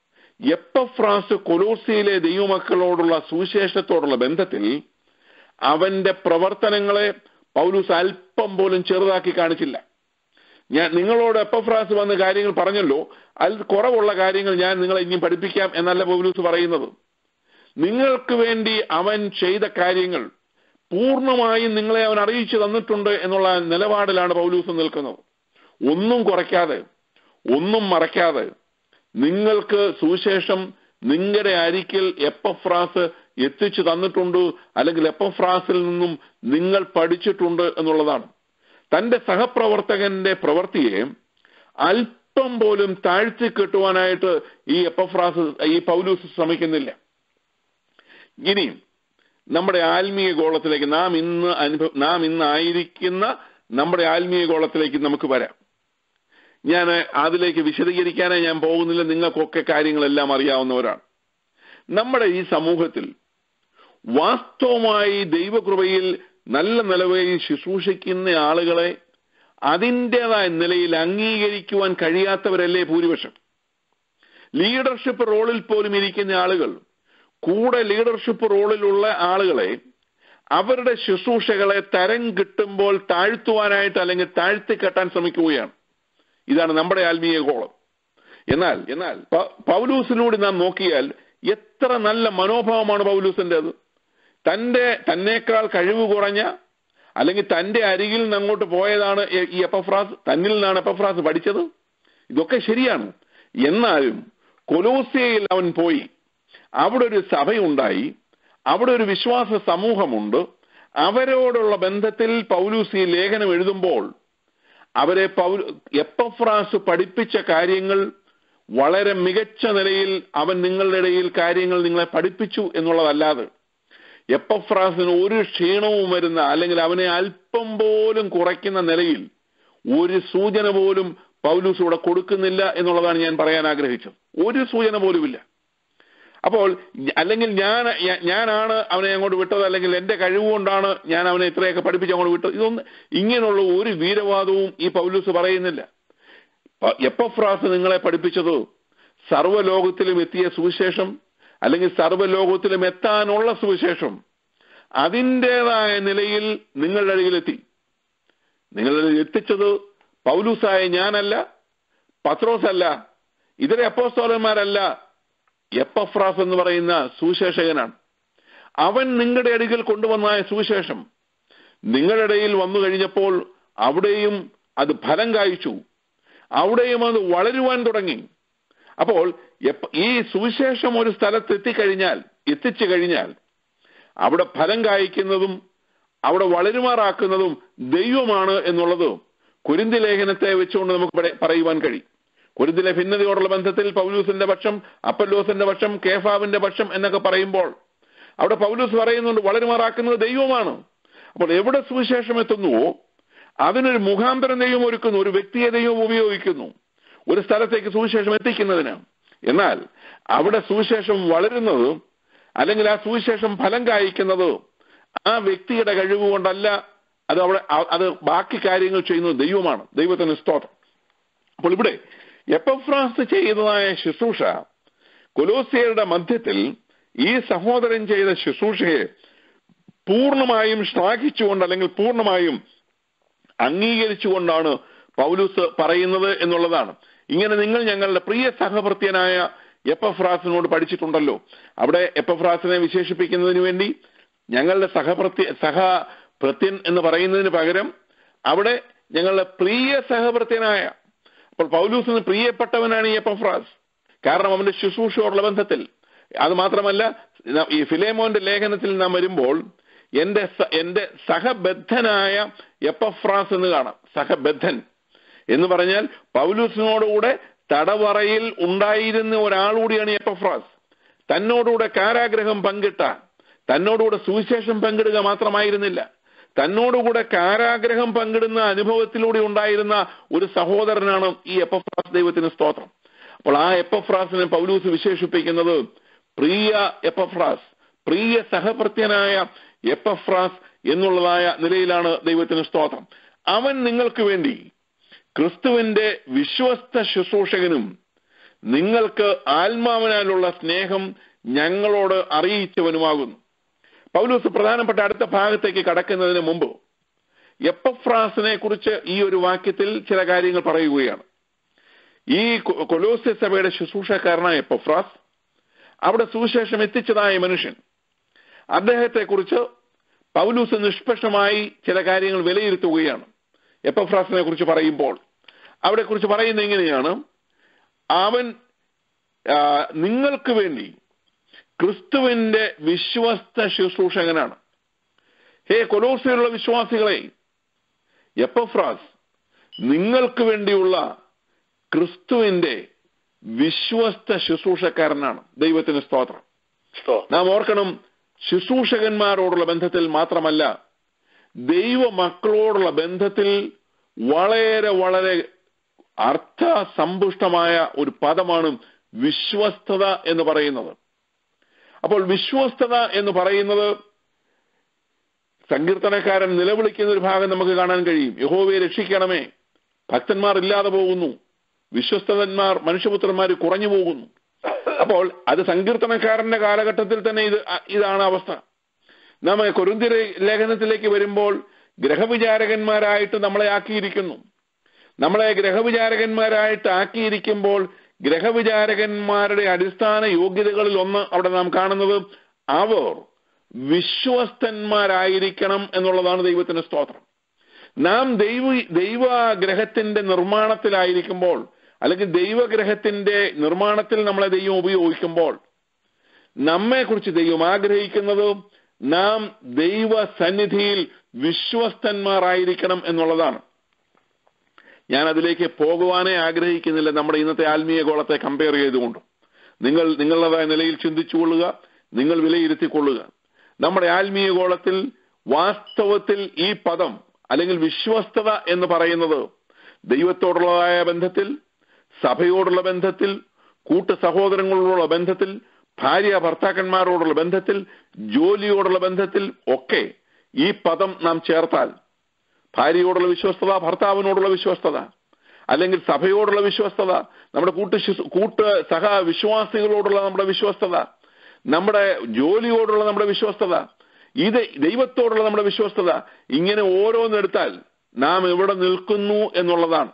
എപ്പഫ്രാസ് കൊലോസിയിലെ ദൈവമക്കളോടുള്ള സുവിശേഷത്തോടുള്ള ബന്ധത്തിൽ അവന്റെ പ്രവർത്തനങ്ങളെ പൗലൂസ് അല്പം പോലും ചെറുതാക്കി കാണിച്ചില്ല ഞാൻ നിങ്ങളോട് എപ്പഫ്രാസ് വന്ന് കാര്യങ്ങൾ പറഞ്ഞല്ലോ അതിൽ കുറവുള്ള കാര്യങ്ങൾ ഞാൻ നിങ്ങളെ ഇനിയും പഠിപ്പിക്കാം എന്നല്ല പൗലൂസ് പറയുന്നത് നിങ്ങൾക്ക് വേണ്ടി അവൻ ചെയ്ത കാര്യങ്ങൾ പൂർണ്ണമായും നിങ്ങളെ അവൻ അറിയിച്ചു തന്നിട്ടുണ്ട് എന്നുള്ള നിലപാടിലാണ് പൗലൂസ് നിൽക്കുന്നത് ഒന്നും കുറയ്ക്കാതെ ഒന്നും മറയ്ക്കാതെ നിങ്ങൾക്ക് സുവിശേഷം നിങ്ങളുടെ അരിക്കിൽ എപ്പഫ്രാസ് എത്തിച്ചു തന്നിട്ടുണ്ട് അല്ലെങ്കിൽ എപ്പഫ്രാസിൽ നിന്നും നിങ്ങൾ പഠിച്ചിട്ടുണ്ട് എന്നുള്ളതാണ് തന്റെ സഹപ്രവർത്തകന്റെ പ്രവൃത്തിയെ അല്പം പോലും താഴ്ത്തി കെട്ടുവാനായിട്ട് ഈ എപ്പഫ്രാസ് ഈ പൗലൂസ് ശ്രമിക്കുന്നില്ല ഇനി നമ്മുടെ ആത്മീയ ഗോളത്തിലേക്ക് നാം ഇന്ന് അനുഭവ നാം ഇന്ന് ആയിരിക്കുന്ന നമ്മുടെ ആത്മീയ ഗോളത്തിലേക്ക് നമുക്ക് വരാം ഞാൻ അതിലേക്ക് വിശദീകരിക്കാനേ ഞാൻ പോകുന്നില്ല നിങ്ങൾക്കൊക്കെ കാര്യങ്ങളെല്ലാം അറിയാവുന്നവരാണ് നമ്മുടെ ഈ സമൂഹത്തിൽ വാസ്തവമായി ദൈവകൃപയിൽ നല്ല നിലവയിൽ ശുശ്രൂഷിക്കുന്ന ആളുകളെ അതിൻ്റെതായ നിലയിൽ അംഗീകരിക്കുവാൻ കഴിയാത്തവരല്ലേ ഭൂരിപക്ഷം ലീഡർഷിപ്പ് റോളിൽ പോലും ഇരിക്കുന്ന ആളുകൾ കൂടെ ലീഡർഷിപ്പ് റോളിലുള്ള ആളുകളെ അവരുടെ ശുശ്രൂഷകളെ തരം കിട്ടുമ്പോൾ താഴ്ത്തുവാനായിട്ട് അല്ലെങ്കിൽ താഴ്ത്തി കെട്ടാൻ ശ്രമിക്കുകയാണ് ഇതാണ് നമ്മുടെ ആത്മീയ ഗോളം എന്നാൽ എന്നാൽ പ- പൗലൂസിലൂടെ നാം നോക്കിയാൽ എത്ര നല്ല മനോഭാവമാണ് പൗലൂസിൻ്റെത് തന്റെ തന്നേക്കാൾ കഴിവ് കുറഞ്ഞ അല്ലെങ്കിൽ തന്റെ അരികിൽ നിന്ന് അങ്ങോട്ട് പോയതാണ് ഈ- ഈ എപ്പഫ്രാസ് തന്നിൽ നിന്നാണ് എപ്പഫ്രാസ് പഠിച്ചത് ഇതൊക്കെ ശരിയാണ് എന്നാലും കൊലോസിയയിൽ അവൻ പോയി അവിടെ ഒരു സഭയുണ്ടായി അവിടെ ഒരു വിശ്വാസ സമൂഹമുണ്ട് അവരോടുള്ള ബന്ധത്തിൽ പൗലൂസ് ഈ ലേഖനം എഴുതുമ്പോൾ അവരെ പൗൽ എപ്പഫ്രാസ് പഠിപ്പിച്ച കാര്യങ്ങൾ വളരെ മികച്ച നിലയിൽ അവൻ നിങ്ങളുടെ ഇടയിൽ കാര്യങ്ങൾ നിങ്ങളെ പഠിപ്പിച്ചു എന്നുള്ളതല്ലാതെ എപ്പഫ്രാസിന് ഒരു ക്ഷീണവും വരുന്ന അല്ലെങ്കിൽ അവനെ അല്പം പോലും കുറയ്ക്കുന്ന നിലയിൽ ഒരു സൂചന പോലും പൗലൂസ് ഇവിടെ കൊടുക്കുന്നില്ല എന്നുള്ളതാണ് ഞാൻ പറയാൻ ആഗ്രഹിച്ചത് ഒരു സൂചന പോലുമില്ല അപ്പോൾ അല്ലെങ്കിൽ ഞാൻ ഞാ- ഞാനാണ് അവനെ അങ്ങോട്ട് വിട്ടത് അല്ലെങ്കിൽ എന്റെ കഴിവ് കൊണ്ടാണ് ഞാൻ അവനെ ഇത്രയൊക്കെ പഠിപ്പിച്ച് അങ്ങോട്ട് വിട്ടത് ഇതൊന്നും ഇങ്ങനെയുള്ള ഒരു വീരവാദവും ഈ പൗലൂസ് പറയുന്നില്ല പ- എപ്പഫ്രാസ് നിങ്ങളെ പഠിപ്പിച്ചത് സർവ്വലോകത്തിലും എത്തിയ സുവിശേഷം അല്ലെങ്കിൽ സർവ്വലോകത്തിലും എത്താനുള്ള സുവിശേഷം അതിൻ്റെതായ നിലയിൽ നിങ്ങളുടെ അരികിലെത്തി നിങ്ങളുടെ എത്തിച്ചത് പൗലൂസായ ഞാനല്ല പത്രോസ് അല്ല ഇതര അപ്പോസ്തോലന്മാരല്ല എപ്പഫ്രാസ് എന്ന് പറയുന്ന സുവിശേഷകനാണ് അവൻ നിങ്ങളുടെ അരികിൽ കൊണ്ടുവന്ന സുവിശേഷം നിങ്ങളുടെ ഇടയിൽ വന്നു കഴിഞ്ഞപ്പോൾ അവിടെയും അത് ഫലം കായ്ച്ചു അവിടെയും അത് വളരുവാൻ തുടങ്ങി അപ്പോൾ എപ്പ- ഈ സുവിശേഷം ഒരു സ്ഥലത്ത് എത്തിക്കഴിഞ്ഞാൽ എത്തിച്ചു കഴിഞ്ഞാൽ അവിടെ ഫലം കായ്ക്കുന്നതും അവിടെ വളരുമാറാക്കുന്നതും ദൈവമാണ് എന്നുള്ളത് കുരിന്തി ലേഖനത്തെ വെച്ചുകൊണ്ട് നമുക്ക് പറ- പറയുവാൻ കഴിയും കുരിന്തിലെ ഭിന്നതയോടുള്ള ബന്ധത്തിൽ പൗലൂസിന്റെ പക്ഷം അപ്പല്ലോസിന്റെ പക്ഷം കേഫാവിന്റെ പക്ഷം എന്നൊക്കെ പറയുമ്പോൾ അവിടെ പൗലൂസ് പറയുന്നുണ്ട് വളരുമാറാക്കുന്നത് ദൈവമാണ് അപ്പോൾ എവിടെ സുവിശേഷം എത്തുന്നുവോ അതിനൊരു മുഖാന്തരം ദൈവം ഒരുക്കുന്നു ഒരു വ്യക്തിയെ ദൈവം ഉപയോഗിക്കുന്നു ഒരു സ്ഥലത്തേക്ക് സുവിശേഷം എത്തിക്കുന്നതിന് എന്നാൽ അവിടെ സുവിശേഷം വളരുന്നത് അല്ലെങ്കിൽ ആ സുവിശേഷം ഫലം കായ്ക്കുന്നത് ആ വ്യക്തിയുടെ കഴിവ് കൊണ്ടല്ല അത് അവിടെ അ- അത് ബാക്കി കാര്യങ്ങൾ ചെയ്യുന്നത് ദൈവമാണ് ദൈവത്തിന് സ്തോത്രം അപ്പോൾ ഇവിടെ എപ്പഫ്രാസ് ചെയ്തതായ ശുശ്രൂഷ കൊലോസിയരുടെ മധ്യത്തിൽ ഈ സഹോദരൻ ചെയ്ത ശുശ്രൂഷയെ പൂർണ്ണമായും ശ്ലാഘിച്ചുകൊണ്ട് അല്ലെങ്കിൽ പൂർണ്ണമായും അംഗീകരിച്ചുകൊണ്ടാണ് പൗലൂസ് പറയുന്നത് എന്നുള്ളതാണ് ഇങ്ങനെ നിങ്ങൾ ഞങ്ങളുടെ പ്രിയ സഹഭൃത്യനായ എപ്പഫ്രാസിനോട് പഠിച്ചിട്ടുണ്ടല്ലോ അവിടെ എപ്പഫ്രാസിനെ വിശേഷിപ്പിക്കുന്നതിന് വേണ്ടി ഞങ്ങളുടെ സഹഭൃത്യ സഹഭൃത്യൻ എന്ന് പറയുന്നതിന് പകരം അവിടെ ഞങ്ങളുടെ പ്രിയ സഹഭൃത്യനായ അപ്പോൾ പൗലൂസിന് പ്രിയപ്പെട്ടവനാണ് ഈ എപ്പഫ്രാസ് കാരണം അവന്റെ ശുശ്രൂഷയോടുള്ള ബന്ധത്തിൽ അത് മാത്രമല്ല ന- ഈ ഫിലേമോന്റെ ലേഖനത്തിൽ നാം വരുമ്പോൾ എന്റെ സ- എന്റെ സഹബദ്ധനായ എപ്പഫ്രാസ് എന്ന് കാണാം സഹബദ്ധൻ എന്ന് പറഞ്ഞാൽ പൗലൂസിനോടുകൂടെ തടവറയിൽ ഉണ്ടായിരുന്ന ഒരാളുകൂടിയാണ് ഈ എപ്പഫ്രാസ് തന്നോടുകൂടെ കാരാഗ്രഹം പങ്കിട്ട തന്നോടുകൂടെ സുവിശേഷം പങ്കിടുക മാത്രമായിരുന്നില്ല തന്നോടുകൂടെ കാരാഗ്രഹം പങ്കിടുന്ന അനുഭവത്തിലൂടെ ഉണ്ടായിരുന്ന ഒരു സഹോദരനാണ് ഈ എപ്പഫ്രാസ് ദൈവത്തിന് സ്തോത്രം അപ്പോൾ ആ എപ്പഫ്രാസിനെ പൗലൂസ് വിശേഷിപ്പിക്കുന്നത് പ്രിയ എപ്പഫ്രാസ് പ്രിയ സഹപ്രത്യനായ എപ്പഫ്രാസ് എന്നുള്ളതായ നിലയിലാണ് ദൈവത്തിന് സ്തോത്രം അവൻ നിങ്ങൾക്ക് വേണ്ടി ക്രിസ്തുവിന്റെ വിശ്വസ്ത ശുശ്രൂഷകനും നിങ്ങൾക്ക് ആത്മാവിനാലുള്ള സ്നേഹം ഞങ്ങളോട് അറിയിച്ചവനുമാകുന്നു പൗലൂസ് പ്രധാനപ്പെട്ട അടുത്ത ഭാഗത്തേക്ക് കടക്കുന്നതിന് മുമ്പ് എപ്പഫ്രാസിനെ കുറിച്ച് ഈ ഒരു വാക്യത്തിൽ ചില കാര്യങ്ങൾ പറയുകയാണ് ഈ കൊ- കൊലോസ്യ സഭയുടെ ശുശ്രൂഷക്കാരനായ എപ്പഫ്രാസ് അവിടെ സുവിശേഷം എത്തിച്ചതായ മനുഷ്യൻ അദ്ദേഹത്തെ കുറിച്ച് പൗലൂസ് നിഷ്പക്ഷമായി ചില കാര്യങ്ങൾ വിലയിരുത്തുകയാണ് എപ്പഫ്രാസിനെ കുറിച്ച് പറയുമ്പോൾ അവിടെ കുറിച്ച് പറയുന്നത് ഇങ്ങനെയാണ് അവൻ ആ, നിങ്ങൾക്ക് വേണ്ടി ക്രിസ്തുവിന്റെ വിശ്വസ്ത ശുശ്രൂഷകനാണ് ഹേ കൊലോസിലുള്ള വിശ്വാസികളെ എപ്പഫ്രാസ് നിങ്ങൾക്ക് വേണ്ടിയുള്ള ക്രിസ്തുവിന്റെ വിശ്വസ്ത ശുശ്രൂഷക്കാരനാണ് ദൈവത്തിന് സ്തോത്രം സ്തോത്രം നാം ഓർക്കണം ശുശ്രൂഷകന്മാരോടുള്ള ബന്ധത്തിൽ മാത്രമല്ല ദൈവമക്കളോടുള്ള ബന്ധത്തിൽ വളരെ വളരെ അർത്ഥസമ്പുഷ്ടമായ ഒരു പദമാണ് വിശ്വസ്തത എന്ന് പറയുന്നത് അപ്പോൾ വിശ്വസ്തത എന്ന് പറയുന്നത് സങ്കീർത്തനക്കാരൻ നിലവിളിക്കുന്ന ഒരു ഭാഗം നമുക്ക് കാണാൻ കഴിയും യഹോവയെ രക്ഷിക്കണമേ ഭക്തന്മാർ ഇല്ലാതെ പോകുന്നു വിശ്വസ്തന്മാർ മനുഷ്യപുത്രന്മാർ കുറഞ്ഞു പോകുന്നു അപ്പോൾ അത് സങ്കീർത്തനക്കാരന്റെ കാലഘട്ടത്തിൽ തന്നെ ഇത് ഇതാണ് അവസ്ഥ നാം കൊരുന്തി ലേഖനത്തിലേക്ക് വരുമ്പോൾ ഗ്രഹവിചാരകന്മാരായിട്ട് നമ്മളെ ആക്കിയിരിക്കുന്നു നമ്മളെ ഗ്രഹവിചാരകന്മാരായിട്ട് ആക്കിയിരിക്കുമ്പോൾ ഗ്രഹവിചാരകന്മാരുടെ അടിസ്ഥാന യോഗ്യതകളിൽ ഒന്ന് അവിടെ നാം കാണുന്നത് അവർ വിശ്വസ്തന്മാരായിരിക്കണം എന്നുള്ളതാണ് ദൈവത്തിന്റെ സ്തോത്രം നാം ദൈവ ദൈവഗ്രഹത്തിന്റെ നിർമ്മാണത്തിലായിരിക്കുമ്പോൾ അല്ലെങ്കിൽ ദൈവഗ്രഹത്തിന്റെ നിർമ്മാണത്തിൽ നമ്മളെ ദൈവം ഉപയോഗിക്കുമ്പോൾ നമ്മെക്കുറിച്ച് ദൈവം ആഗ്രഹിക്കുന്നത് നാം ദൈവ സന്നിധിയിൽ വിശ്വസ്തന്മാരായിരിക്കണം എന്നുള്ളതാണ് ഞാൻ അതിലേക്ക് പോകുവാനേ ആഗ്രഹിക്കുന്നില്ല നമ്മുടെ ഇന്നത്തെ ആത്മീയ ഗോളത്തെ കമ്പയർ ചെയ്തുകൊണ്ട് നിങ്ങൾ നിങ്ങളുടേതായ നിലയിൽ ചിന്തിച്ചുകൊള്ളുക നിങ്ങൾ വിലയിരുത്തിക്കൊള്ളുക നമ്മുടെ ആത്മീയ ഗോളത്തിൽ വാസ്തവത്തിൽ ഈ പദം അല്ലെങ്കിൽ വിശ്വസ്തത എന്ന് പറയുന്നത് ദൈവത്തോടുള്ളതായ ബന്ധത്തിൽ സഭയോടുള്ള ബന്ധത്തിൽ കൂട്ടു സഹോദരങ്ങളോടുള്ള ബന്ധത്തിൽ ഭാര്യ ഭർത്താക്കന്മാരോടുള്ള ബന്ധത്തിൽ ജോലിയോടുള്ള ബന്ധത്തിൽ ഒക്കെ ഈ പദം നാം ചേർത്താൽ ഭാര്യയോടുള്ള വിശ്വസ്തത ഭർത്താവിനോടുള്ള വിശ്വസ്തത അല്ലെങ്കിൽ സഭയോടുള്ള വിശ്വസ്തത നമ്മുടെ കൂട്ട് ശിശു- കൂട്ട് സഹ വിശ്വാസികളോടുള്ള നമ്മുടെ വിശ്വസ്തത നമ്മുടെ ജോലിയോടുള്ള നമ്മുടെ വിശ്വസ്തത ഇത് ദൈവത്തോടുള്ള നമ്മുടെ വിശ്വസ്തത ഇങ്ങനെ ഓരോന്നെടുത്താൽ നാം എവിടെ നിൽക്കുന്നു എന്നുള്ളതാണ്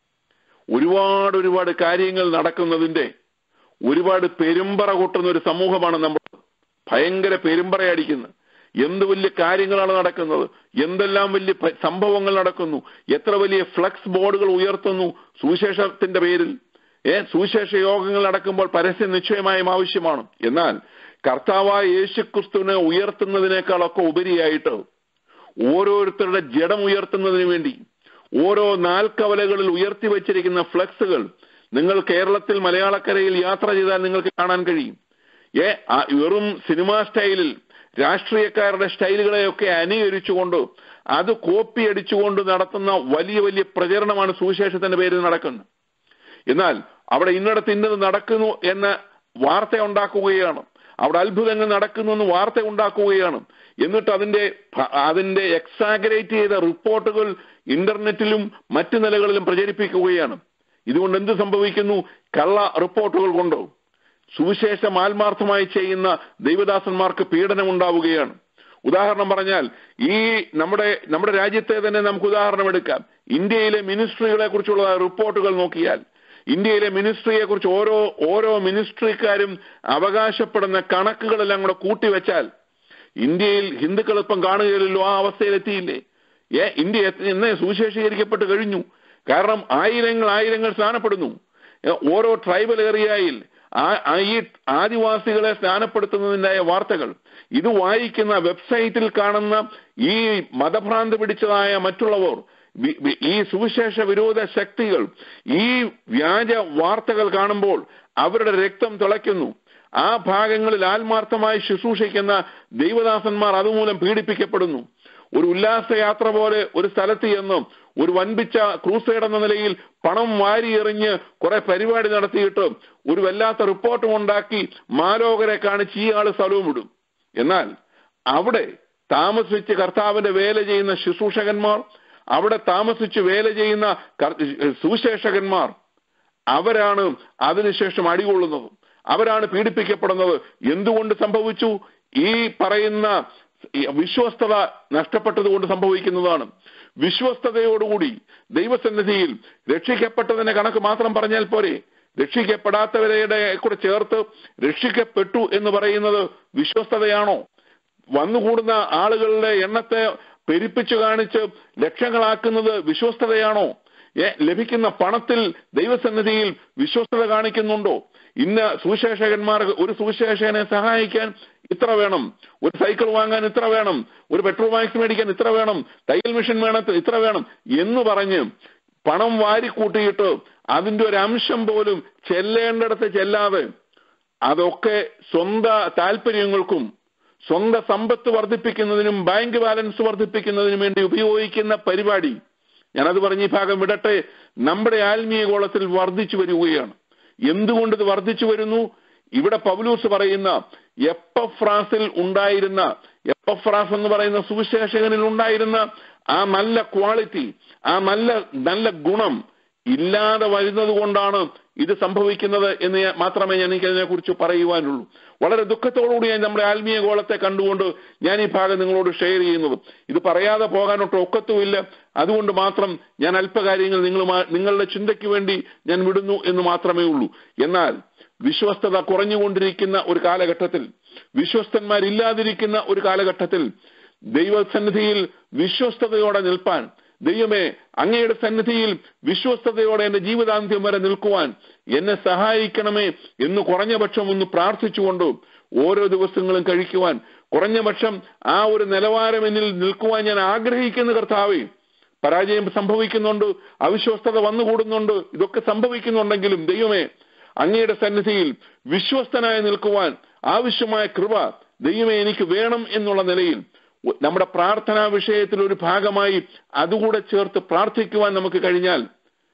ഒരുപാട് ഒരുപാട് കാര്യങ്ങൾ നടക്കുന്നതിന്റെ ഒരുപാട് പെരുമ്പറ കൊട്ടുന്ന ഒരു സമൂഹമാണ് നമ്മൾ ഭയങ്കര പെരുമ്പറയടിക്കുന്നത് എന്ത് വലിയ കാര്യങ്ങളാണ് നടക്കുന്നത് എന്തെല്ലാം വലിയ പ- സംഭവങ്ങൾ നടക്കുന്നു എത്ര വലിയ ഫ്ലക്സ് ബോർഡുകൾ ഉയർത്തുന്നു സുവിശേഷത്തിന്റെ പേരിൽ ഏ സുവിശേഷ യോഗങ്ങൾ നടക്കുമ്പോൾ പരസ്യം നിശ്ചയമായും ആവശ്യമാണ് എന്നാൽ കർത്താവായ യേശുക്രിസ്തുവിനെ ഉയർത്തുന്നതിനേക്കാളൊക്കെ ഉപരിയായിട്ട് ഓരോരുത്തരുടെ ജഡം ഉയർത്തുന്നതിന് വേണ്ടി ഓരോ നാൽക്കവലകളിൽ ഉയർത്തി വച്ചിരിക്കുന്ന ഫ്ലക്സുകൾ നിങ്ങൾ കേരളത്തിൽ മലയാളക്കരയിൽ യാത്ര ചെയ്താൽ നിങ്ങൾക്ക് കാണാൻ കഴിയും ഏ ആ വെറും സിനിമാ സ്റ്റൈലിൽ രാഷ്ട്രീയക്കാരുടെ സ്റ്റൈലുകളെയൊക്കെ അനുകരിച്ചുകൊണ്ട് അത് കോപ്പി അടിച്ചുകൊണ്ട് നടത്തുന്ന വലിയ വലിയ പ്രചരണമാണ് സുവിശേഷത്തിന്റെ പേരിൽ നടക്കുന്നത് എന്നാൽ അവിടെ ഇന്നിടത്ത് ഇന്നത് നടക്കുന്നു എന്ന വാർത്ത ഉണ്ടാക്കുകയാണ് അവിടെ അത്ഭുതങ്ങൾ നടക്കുന്നു എന്ന് വാർത്ത ഉണ്ടാക്കുകയാണ് എന്നിട്ട് അതിന്റെ ഭ- അതിന്റെ എക്സാഗ്രേറ്റ് ചെയ്ത റിപ്പോർട്ടുകൾ ഇന്റർനെറ്റിലും മറ്റു നിലകളിലും പ്രചരിപ്പിക്കുകയാണ് ഇതുകൊണ്ട് എന്ത് സംഭവിക്കുന്നു കള്ള റിപ്പോർട്ടുകൾ കൊണ്ടോ സുവിശേഷം ആത്മാർത്ഥമായി ചെയ്യുന്ന ദൈവദാസന്മാർക്ക് പീഡനം ഉണ്ടാവുകയാണ് ഉദാഹരണം പറഞ്ഞാൽ ഈ നമ്മുടെ നമ്മുടെ രാജ്യത്തെ തന്നെ നമുക്ക് ഉദാഹരണം എടുക്കാം ഇന്ത്യയിലെ മിനിസ്ട്രികളെ കുറിച്ചുള്ള റിപ്പോർട്ടുകൾ നോക്കിയാൽ ഇന്ത്യയിലെ മിനിസ്ട്രിയെ കുറിച്ച് ഓരോ ഓരോ മിനിസ്ട്രിക്കാരും അവകാശപ്പെടുന്ന കണക്കുകളെല്ലാം കൂടെ കൂട്ടിവെച്ചാൽ ഇന്ത്യയിൽ ഹിന്ദുക്കൾ ഇപ്പം കാണുകയില്ലല്ലോ ആ അവസ്ഥയിലെത്തിയില്ലേ ഏ ഇന്ത്യ എത്ര- എന്നേ സുവിശേഷീകരിക്കപ്പെട്ട് കഴിഞ്ഞു കാരണം ആയിരങ്ങൾ ആയിരങ്ങൾ സ്നാനപ്പെടുന്നു ഏ, ഓരോ ട്രൈബൽ ഏരിയയിൽ ആ- ആ ഈ ആദിവാസികളെ സ്നാനപ്പെടുത്തുന്നതിൻ്റെതായ വാർത്തകൾ ഇത് വായിക്കുന്ന വെബ്സൈറ്റിൽ കാണുന്ന ഈ മതഭ്രാന്ത് പിടിച്ചതായ മറ്റുള്ളവർ വി- വി- ഈ സുവിശേഷ വിരോധ ശക്തികൾ ഈ വ്യാജ വാർത്തകൾ കാണുമ്പോൾ അവരുടെ രക്തം തിളയ്ക്കുന്നു ആ ഭാഗങ്ങളിൽ ആത്മാർത്ഥമായി ശുശ്രൂഷിക്കുന്ന ദൈവദാസന്മാർ അതുമൂലം പീഡിപ്പിക്കപ്പെടുന്നു ഒരു ഉല്ലാസയാത്ര പോലെ ഒരു സ്ഥലത്ത് ചെന്ന് ഒരു വൻപിച്ച ക്രൂസൈഡ് എന്ന നിലയിൽ പണം വാരിയെറിഞ്ഞ് കുറെ പരിപാടി നടത്തിയിട്ട് ഒരു വല്ലാത്ത റിപ്പോർട്ടും ഉണ്ടാക്കി മാലോകരെ കാണിച്ച് ഈ ആള് സ്ഥലവും വിടും എന്നാൽ അവിടെ താമസിച്ച് കർത്താവിന്റെ വേല ചെയ്യുന്ന ശുശ്രൂഷകന്മാർ അവിടെ താമസിച്ച് വേല ചെയ്യുന്ന കർ- സുവിശേഷകന്മാർ അവരാണ് അതിനുശേഷം അടികൊള്ളുന്നത് അവരാണ് പീഡിപ്പിക്കപ്പെടുന്നത് എന്തുകൊണ്ട് സംഭവിച്ചു ഈ പറയുന്ന ഈ വിശ്വസ്തത നഷ്ടപ്പെട്ടതുകൊണ്ട് സംഭവിക്കുന്നതാണ് വിശ്വസ്തതയോടുകൂടി ദൈവസന്നിധിയിൽ രക്ഷിക്കപ്പെട്ടതിന്റെ കണക്ക് മാത്രം പറഞ്ഞാൽ പോരെ രക്ഷിക്കപ്പെടാത്തവരുടെ കൂടെ ചേർത്ത് രക്ഷിക്കപ്പെട്ടു എന്ന് പറയുന്നത് വിശ്വസ്തതയാണോ വന്നുകൂടുന്ന ആളുകളുടെ എണ്ണത്തെ പെരുപ്പിച്ചു കാണിച്ച് ലക്ഷങ്ങളാക്കുന്നത് വിശ്വസ്തതയാണോ ഏ ലഭിക്കുന്ന പണത്തിൽ ദൈവസന്നിധിയിൽ വിശ്വസ്തത കാണിക്കുന്നുണ്ടോ ഇന്ന സുവിശേഷകന്മാർ ഒരു സുവിശേഷകനെ സഹായിക്കാൻ ഇത്ര വേണം ഒരു സൈക്കിൾ വാങ്ങാൻ ഇത്ര വേണം ഒരു പെട്രോൾ മാക്സ് മേടിക്കാൻ ഇത്ര വേണം തയ്യൽ മെഷീൻ വേണം ഇത്ര വേണം എന്ന് പറഞ്ഞ് പണം വാരിക്കൂട്ടിയിട്ട് അതിന്റെ ഒരു അംശം പോലും ചെല്ലേണ്ടിടത്ത് ചെല്ലാതെ അതൊക്കെ സ്വന്തം താല്പര്യങ്ങൾക്കും സ്വന്തം സമ്പത്ത് വർദ്ധിപ്പിക്കുന്നതിനും ബാങ്ക് ബാലൻസ് വർദ്ധിപ്പിക്കുന്നതിനും വേണ്ടി ഉപയോഗിക്കുന്ന പരിപാടി ഞാനത് പറഞ്ഞ് ഈ ഭാഗം വിടട്ടെ നമ്മുടെ ആത്മീയ ഗോളത്തിൽ വർദ്ധിച്ചു വരികയാണ് എന്തുകൊണ്ട് ഇത് വർദ്ധിച്ചു വരുന്നു ഇവിടെ പൗലൂസ് പറയുന്ന എപ്പഫ്രാസിൽ ഉണ്ടായിരുന്ന എപ്പഫ്രാസ് എന്ന് പറയുന്ന സുവിശേഷകനിൽ ഉണ്ടായിരുന്ന ആ നല്ല ക്വാളിറ്റി ആ നല്ല നല്ല ഗുണം ഇല്ലാതെ വരുന്നത് കൊണ്ടാണ് ഇത് സംഭവിക്കുന്നത് എന്ന് ഞാൻ- മാത്രമേ ഞാൻ എനിക്ക് അതിനെ കുറിച്ച് പറയുവാനുള്ളൂ വളരെ ദുഃഖത്തോടുകൂടി ഞാൻ നമ്മുടെ ആത്മീയ ഗോളത്തെ കണ്ടുകൊണ്ട് ഞാൻ ഈ ഭാഗം നിങ്ങളോട് ഷെയർ ചെയ്യുന്നത് ഇത് പറയാതെ പോകാനൊട്ട് ഒക്കത്തുമില്ല അതുകൊണ്ട് മാത്രം ഞാൻ അല്പകാര്യങ്ങൾ നിങ്ങളുമായി നിങ്ങളുടെ ചിന്തയ്ക്ക് വേണ്ടി ഞാൻ വിടുന്നു എന്ന് മാത്രമേ ഉള്ളൂ എന്നാൽ വിശ്വസ്തത കുറഞ്ഞുകൊണ്ടിരിക്കുന്ന ഒരു കാലഘട്ടത്തിൽ വിശ്വസ്തന്മാരില്ലാതിരിക്കുന്ന ഒരു കാലഘട്ടത്തിൽ ദൈവസന്നിധിയിൽ വിശ്വസ്തതയോടെ നിൽപ്പാൻ ദൈവമേ അങ്ങയുടെ സന്നിധിയിൽ വിശ്വസ്തതയോടെ എന്റെ ജീവിതാന്ത്യം വരെ നിൽക്കുവാൻ എന്നെ സഹായിക്കണമേ എന്ന് കുറഞ്ഞ പക്ഷം ഒന്ന് പ്രാർത്ഥിച്ചുകൊണ്ട് ഓരോ ദിവസങ്ങളും കഴിക്കുവാൻ കുറഞ്ഞ പക്ഷം ആ ഒരു നിലവാരം എന്നിൽ നിൽക്കുവാൻ ഞാൻ ആഗ്രഹിക്കുന്ന കർത്താവേ പരാജയം സംഭവിക്കുന്നുണ്ട് അവിശ്വസ്തത വന്നുകൂടുന്നുണ്ട് ഇതൊക്കെ സംഭവിക്കുന്നുണ്ടെങ്കിലും ദൈവമേ അങ്ങയുടെ സന്നിധിയിൽ വിശ്വസ്തനായി നിൽക്കുവാൻ ആവശ്യമായ കൃപ ദൈവമേ എനിക്ക് വേണം എന്നുള്ള നിലയിൽ നമ്മുടെ പ്രാർത്ഥനാ വിഷയത്തിൽ ഒരു ഭാഗമായി അതുകൂടെ ചേർത്ത് പ്രാർത്ഥിക്കുവാൻ നമുക്ക് കഴിഞ്ഞാൽ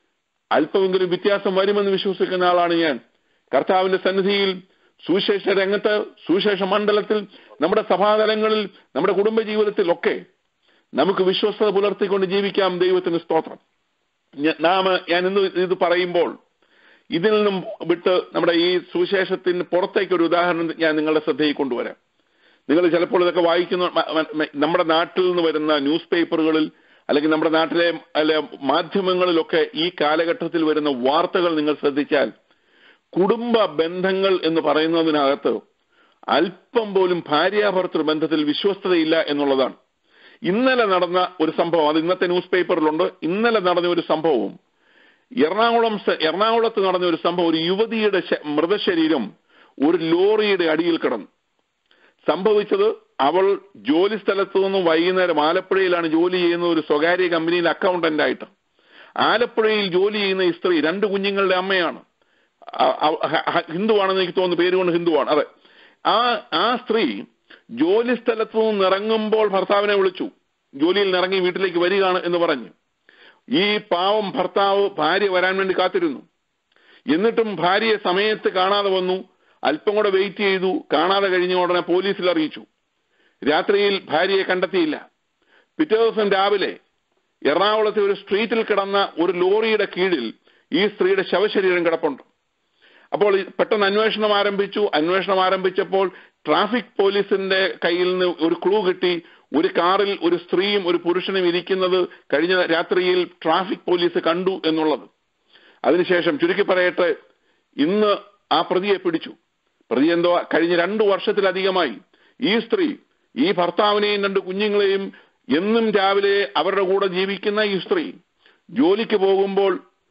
അല്പമെങ്കിലും വ്യത്യാസം വരുമെന്ന് വിശ്വസിക്കുന്ന ആളാണ് ഞാൻ കർത്താവിന്റെ സന്നിധിയിൽ സുവിശേഷ രംഗത്ത് സുവിശേഷ മണ്ഡലത്തിൽ നമ്മുടെ സഭാതലങ്ങളിൽ നമ്മുടെ കുടുംബജീവിതത്തിൽ ഒക്കെ നമുക്ക് വിശ്വസ്തത പുലർത്തിക്കൊണ്ട് ജീവിക്കാം ദൈവത്തിന് സ്തോത്രം ഞ- നാം ഞാൻ ഇന്ന് ഇത് പറയുമ്പോൾ ഇതിൽ നിന്നും വിട്ട് നമ്മുടെ ഈ സുവിശേഷത്തിന് പുറത്തേക്ക് ഒരു ഉദാഹരണം ഞാൻ നിങ്ങളുടെ ശ്രദ്ധയിൽ കൊണ്ടുവരാം നിങ്ങൾ ചിലപ്പോൾ ഇതൊക്കെ വായിക്കുന്ന മ- മ- മ- നമ്മുടെ നാട്ടിൽ നിന്ന് വരുന്ന ന്യൂസ് പേപ്പറുകളിൽ അല്ലെങ്കിൽ നമ്മുടെ നാട്ടിലെ അല്ലെ മാധ്യമങ്ങളിലൊക്കെ ഈ കാലഘട്ടത്തിൽ വരുന്ന വാർത്തകൾ നിങ്ങൾ ശ്രദ്ധിച്ചാൽ കുടുംബ ബന്ധങ്ങൾ എന്ന് പറയുന്നതിനകത്ത് അല്പം പോലും ഭാര്യാഭർത്തൃ ബന്ധത്തിൽ വിശ്വസ്തതയില്ല എന്നുള്ളതാണ് ഇന്നലെ നടന്ന ഒരു സംഭവം അത് ഇന്നത്തെ ന്യൂസ് പേപ്പറിലുണ്ട് ഇന്നലെ നടന്ന ഒരു സംഭവം എറണാകുളം സ- എറണാകുളത്ത് നടന്ന ഒരു സംഭവം ഒരു യുവതിയുടെ ശ- മൃതശരീരം ഒരു ലോറിയുടെ അടിയിൽ കിടന്നു സംഭവിച്ചത് അവൾ ജോലി സ്ഥലത്തു നിന്നും വൈകുന്നേരം ആലപ്പുഴയിലാണ് ജോലി ചെയ്യുന്ന ഒരു സ്വകാര്യ കമ്പനിയിൽ അക്കൗണ്ടന്റ് ആയിട്ട് ആലപ്പുഴയിൽ ജോലി ചെയ്യുന്ന ഈ സ്ത്രീ രണ്ട് കുഞ്ഞുങ്ങളുടെ അമ്മയാണ് ആ- ആ- ഹ- ഹ- ഹിന്ദുവാണെന്ന് എനിക്ക് തോന്നുന്നു പേര് കൊണ്ട് ഹിന്ദുവാണ് അതെ ആ ആ സ്ത്രീ ജോലി സ്ഥലത്തു നിന്ന് ഇറങ്ങുമ്പോൾ ഭർത്താവിനെ വിളിച്ചു ജോലിയിൽ നിന്ന് ഇറങ്ങി വീട്ടിലേക്ക് വരികയാണ് എന്ന് പറഞ്ഞു ഈ പാവം ഭർത്താവ് ഭാര്യ വരാൻ വേണ്ടി കാത്തിരുന്നു എന്നിട്ടും ഭാര്യയെ സമയത്ത് കാണാതെ വന്നു അല്പം കൂടെ വെയിറ്റ് ചെയ്തു കാണാതെ കഴിഞ്ഞ ഉടനെ പോലീസിൽ അറിയിച്ചു രാത്രിയിൽ ഭാര്യയെ കണ്ടെത്തിയില്ല പിറ്റേ ദിവസം രാവിലെ എറണാകുളത്തെ ഒരു സ്ട്രീറ്റിൽ കിടന്ന ഒരു ലോറിയുടെ കീഴിൽ ഈ സ്ത്രീയുടെ ശവശരീരം കിടപ്പുണ്ട് അപ്പോൾ ഈ പെട്ടെന്ന് അന്വേഷണം ആരംഭിച്ചു അന്വേഷണം ആരംഭിച്ചപ്പോൾ ട്രാഫിക് പോലീസിന്റെ കയ്യിൽ നിന്ന് ഒരു ക്ലൂ കിട്ടി ഒരു കാറിൽ ഒരു സ്ത്രീയും ഒരു പുരുഷനും ഇരിക്കുന്നത് കഴിഞ്ഞ രാത്രിയിൽ ട്രാഫിക് പോലീസ് കണ്ടു എന്നുള്ളത് അതിനുശേഷം ചുരുക്കി പറയട്ടെ ഇന്ന് ആ പ്രതിയെ പിടിച്ചു പ്രതി എന്തോ കഴിഞ്ഞ രണ്ടു വർഷത്തിലധികമായി ഈ സ്ത്രീ ഈ ഭർത്താവിനെയും രണ്ട് കുഞ്ഞുങ്ങളെയും എന്നും രാവിലെ അവരുടെ കൂടെ ജീവിക്കുന്ന ഈ സ്ത്രീ ജോലിക്ക് പോകുമ്പോൾ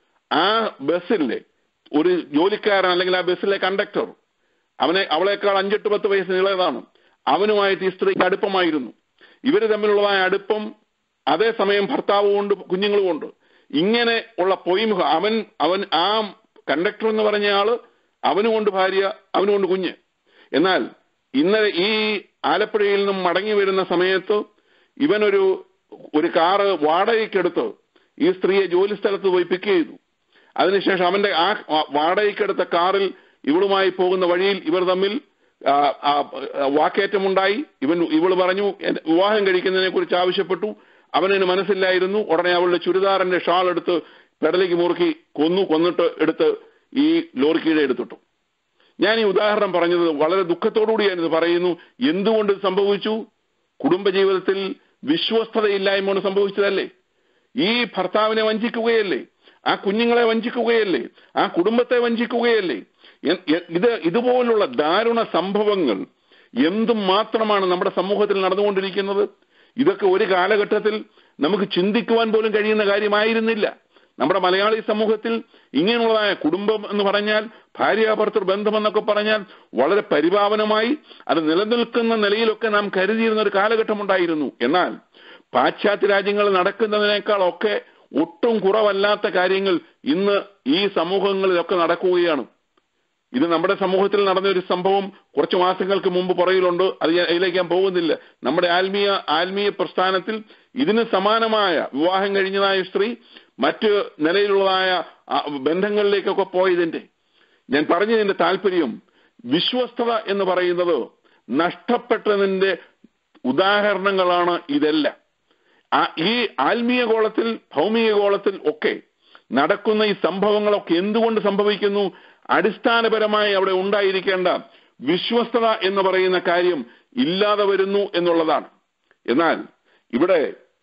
ആ ബസ്സിലെ ഒരു ജോലിക്കാരൻ അല്ലെങ്കിൽ ആ ബസ്സിലെ കണ്ടക്ടർ അവനെ അവളെക്കാൾ അഞ്ചെട്ട് പത്ത് വയസ്സ് ഇളയതാണ് അവനുമായിട്ട് ഈ സ്ത്രീക്ക് അടുപ്പമായിരുന്നു ഇവര് തമ്മിലുള്ളതായ അടുപ്പം അതേസമയം ഭർത്താവ് കൊണ്ട് കുഞ്ഞുങ്ങളും കൊണ്ട് ഇങ്ങനെ ഉള്ള പൊയ്മുഖ അവൻ അവൻ ആ കണ്ടക്ടർ എന്ന് പറഞ്ഞ ആള് അവനും കൊണ്ട് ഭാര്യ അവനും കൊണ്ട് കുഞ്ഞ് എന്നാൽ ഇന്നലെ ഈ ആലപ്പുഴയിൽ നിന്നും മടങ്ങി വരുന്ന സമയത്ത് ഇവനൊരു ഒരു കാറ് വാടകയ്ക്കെടുത്ത് ഈ സ്ത്രീയെ ജോലി സ്ഥലത്ത് പോയി പിക്ക് ചെയ്തു അതിനുശേഷം അവന്റെ ആ വാടകയ്ക്കെടുത്ത കാറിൽ ഇവളുമായി പോകുന്ന വഴിയിൽ ഇവർ തമ്മിൽ ആ, ആ, വാക്കേറ്റമുണ്ടായി ഇവൻ ഇവള് പറഞ്ഞു "എന്നെ വിവാഹം കഴിക്കുന്നതിനെ കുറിച്ച് ആവശ്യപ്പെട്ടു അവനതിന് മനസ്സില്ലായിരുന്നു ഉടനെ അവളുടെ ചുരിദാറിന്റെ ഷാൾ എടുത്ത് പെടലേക്ക് മുറുക്കി കൊന്നു കൊന്നിട്ട് എടുത്ത് ഈ ലോറി കീഴെ എടുത്തിട്ടു ഞാൻ ഈ ഉദാഹരണം പറഞ്ഞത് വളരെ ദുഃഖത്തോടുകൂടി ഞാനിത് പറയുന്നു എന്തുകൊണ്ട് ഇത് സംഭവിച്ചു കുടുംബജീവിതത്തിൽ വിശ്വസ്തതയില്ലായ്മ കൊണ്ട് സംഭവിച്ചതല്ലേ ഈ ഭർത്താവിനെ വഞ്ചിക്കുകയല്ലേ ആ കുഞ്ഞുങ്ങളെ വഞ്ചിക്കുകയല്ലേ ആ കുടുംബത്തെ വഞ്ചിക്കുകയല്ലേ എ- എ- ഇത് ഇതുപോലുള്ള ദാരുണ സംഭവങ്ങൾ എന്തും മാത്രമാണ് നമ്മുടെ സമൂഹത്തിൽ നടന്നുകൊണ്ടിരിക്കുന്നത് ഇതൊക്കെ ഒരു കാലഘട്ടത്തിൽ നമുക്ക് ചിന്തിക്കുവാൻ പോലും കഴിയുന്ന കാര്യമായിരുന്നില്ല നമ്മുടെ മലയാളി സമൂഹത്തിൽ ഇങ്ങനെയുള്ളതായ കുടുംബം എന്ന് പറഞ്ഞാൽ ഭാര്യാഭർത്തൃ ബന്ധം എന്നൊക്കെ പറഞ്ഞാൽ വളരെ പരിപാവനമായി അത് നിലനിൽക്കുന്ന നിലയിലൊക്കെ നാം കരുതിയിരുന്ന ഒരു കാലഘട്ടം ഉണ്ടായിരുന്നു എന്നാൽ പാശ്ചാത്യ രാജ്യങ്ങളിൽ നടക്കുന്നതിനേക്കാളൊക്കെ ഒട്ടും കുറവല്ലാത്ത കാര്യങ്ങൾ ഇന്ന് ഈ സമൂഹങ്ങളിലൊക്കെ നടക്കുകയാണ് ഇത് നമ്മുടെ സമൂഹത്തിൽ നടന്ന ഒരു സംഭവം കുറച്ച് മാസങ്ങൾക്ക് മുമ്പ് പുറകിലുണ്ട് അത് ഞാൻ അതിലേക്ക് ഞാൻ പോകുന്നില്ല നമ്മുടെ ആത്മീയ ആത്മീയ പ്രസ്ഥാനത്തിൽ ഇതിന് സമാനമായ വിവാഹം കഴിഞ്ഞതായ സ്ത്രീ മറ്റ് നിലയിലുള്ളതായ ആ, ബന്ധങ്ങളിലേക്കൊക്കെ പോയതിന്റെ ഞാൻ പറഞ്ഞതിന്റെ താല്പര്യം വിശ്വസ്തത എന്ന് പറയുന്നത് നഷ്ടപ്പെട്ടതിന്റെ ഉദാഹരണങ്ങളാണ് ഇതെല്ലാം ആ ഈ ആത്മീയ ഗോളത്തിൽ ഭൗമിക ഗോളത്തിൽ ഒക്കെ നടക്കുന്ന ഈ സംഭവങ്ങളൊക്കെ എന്തുകൊണ്ട് സംഭവിക്കുന്നു അടിസ്ഥാനപരമായി അവിടെ ഉണ്ടായിരിക്കേണ്ട വിശ്വസ്തത എന്ന് പറയുന്ന കാര്യം ഇല്ലാതെ വരുന്നു എന്നുള്ളതാണ് എന്നാൽ ഇവിടെ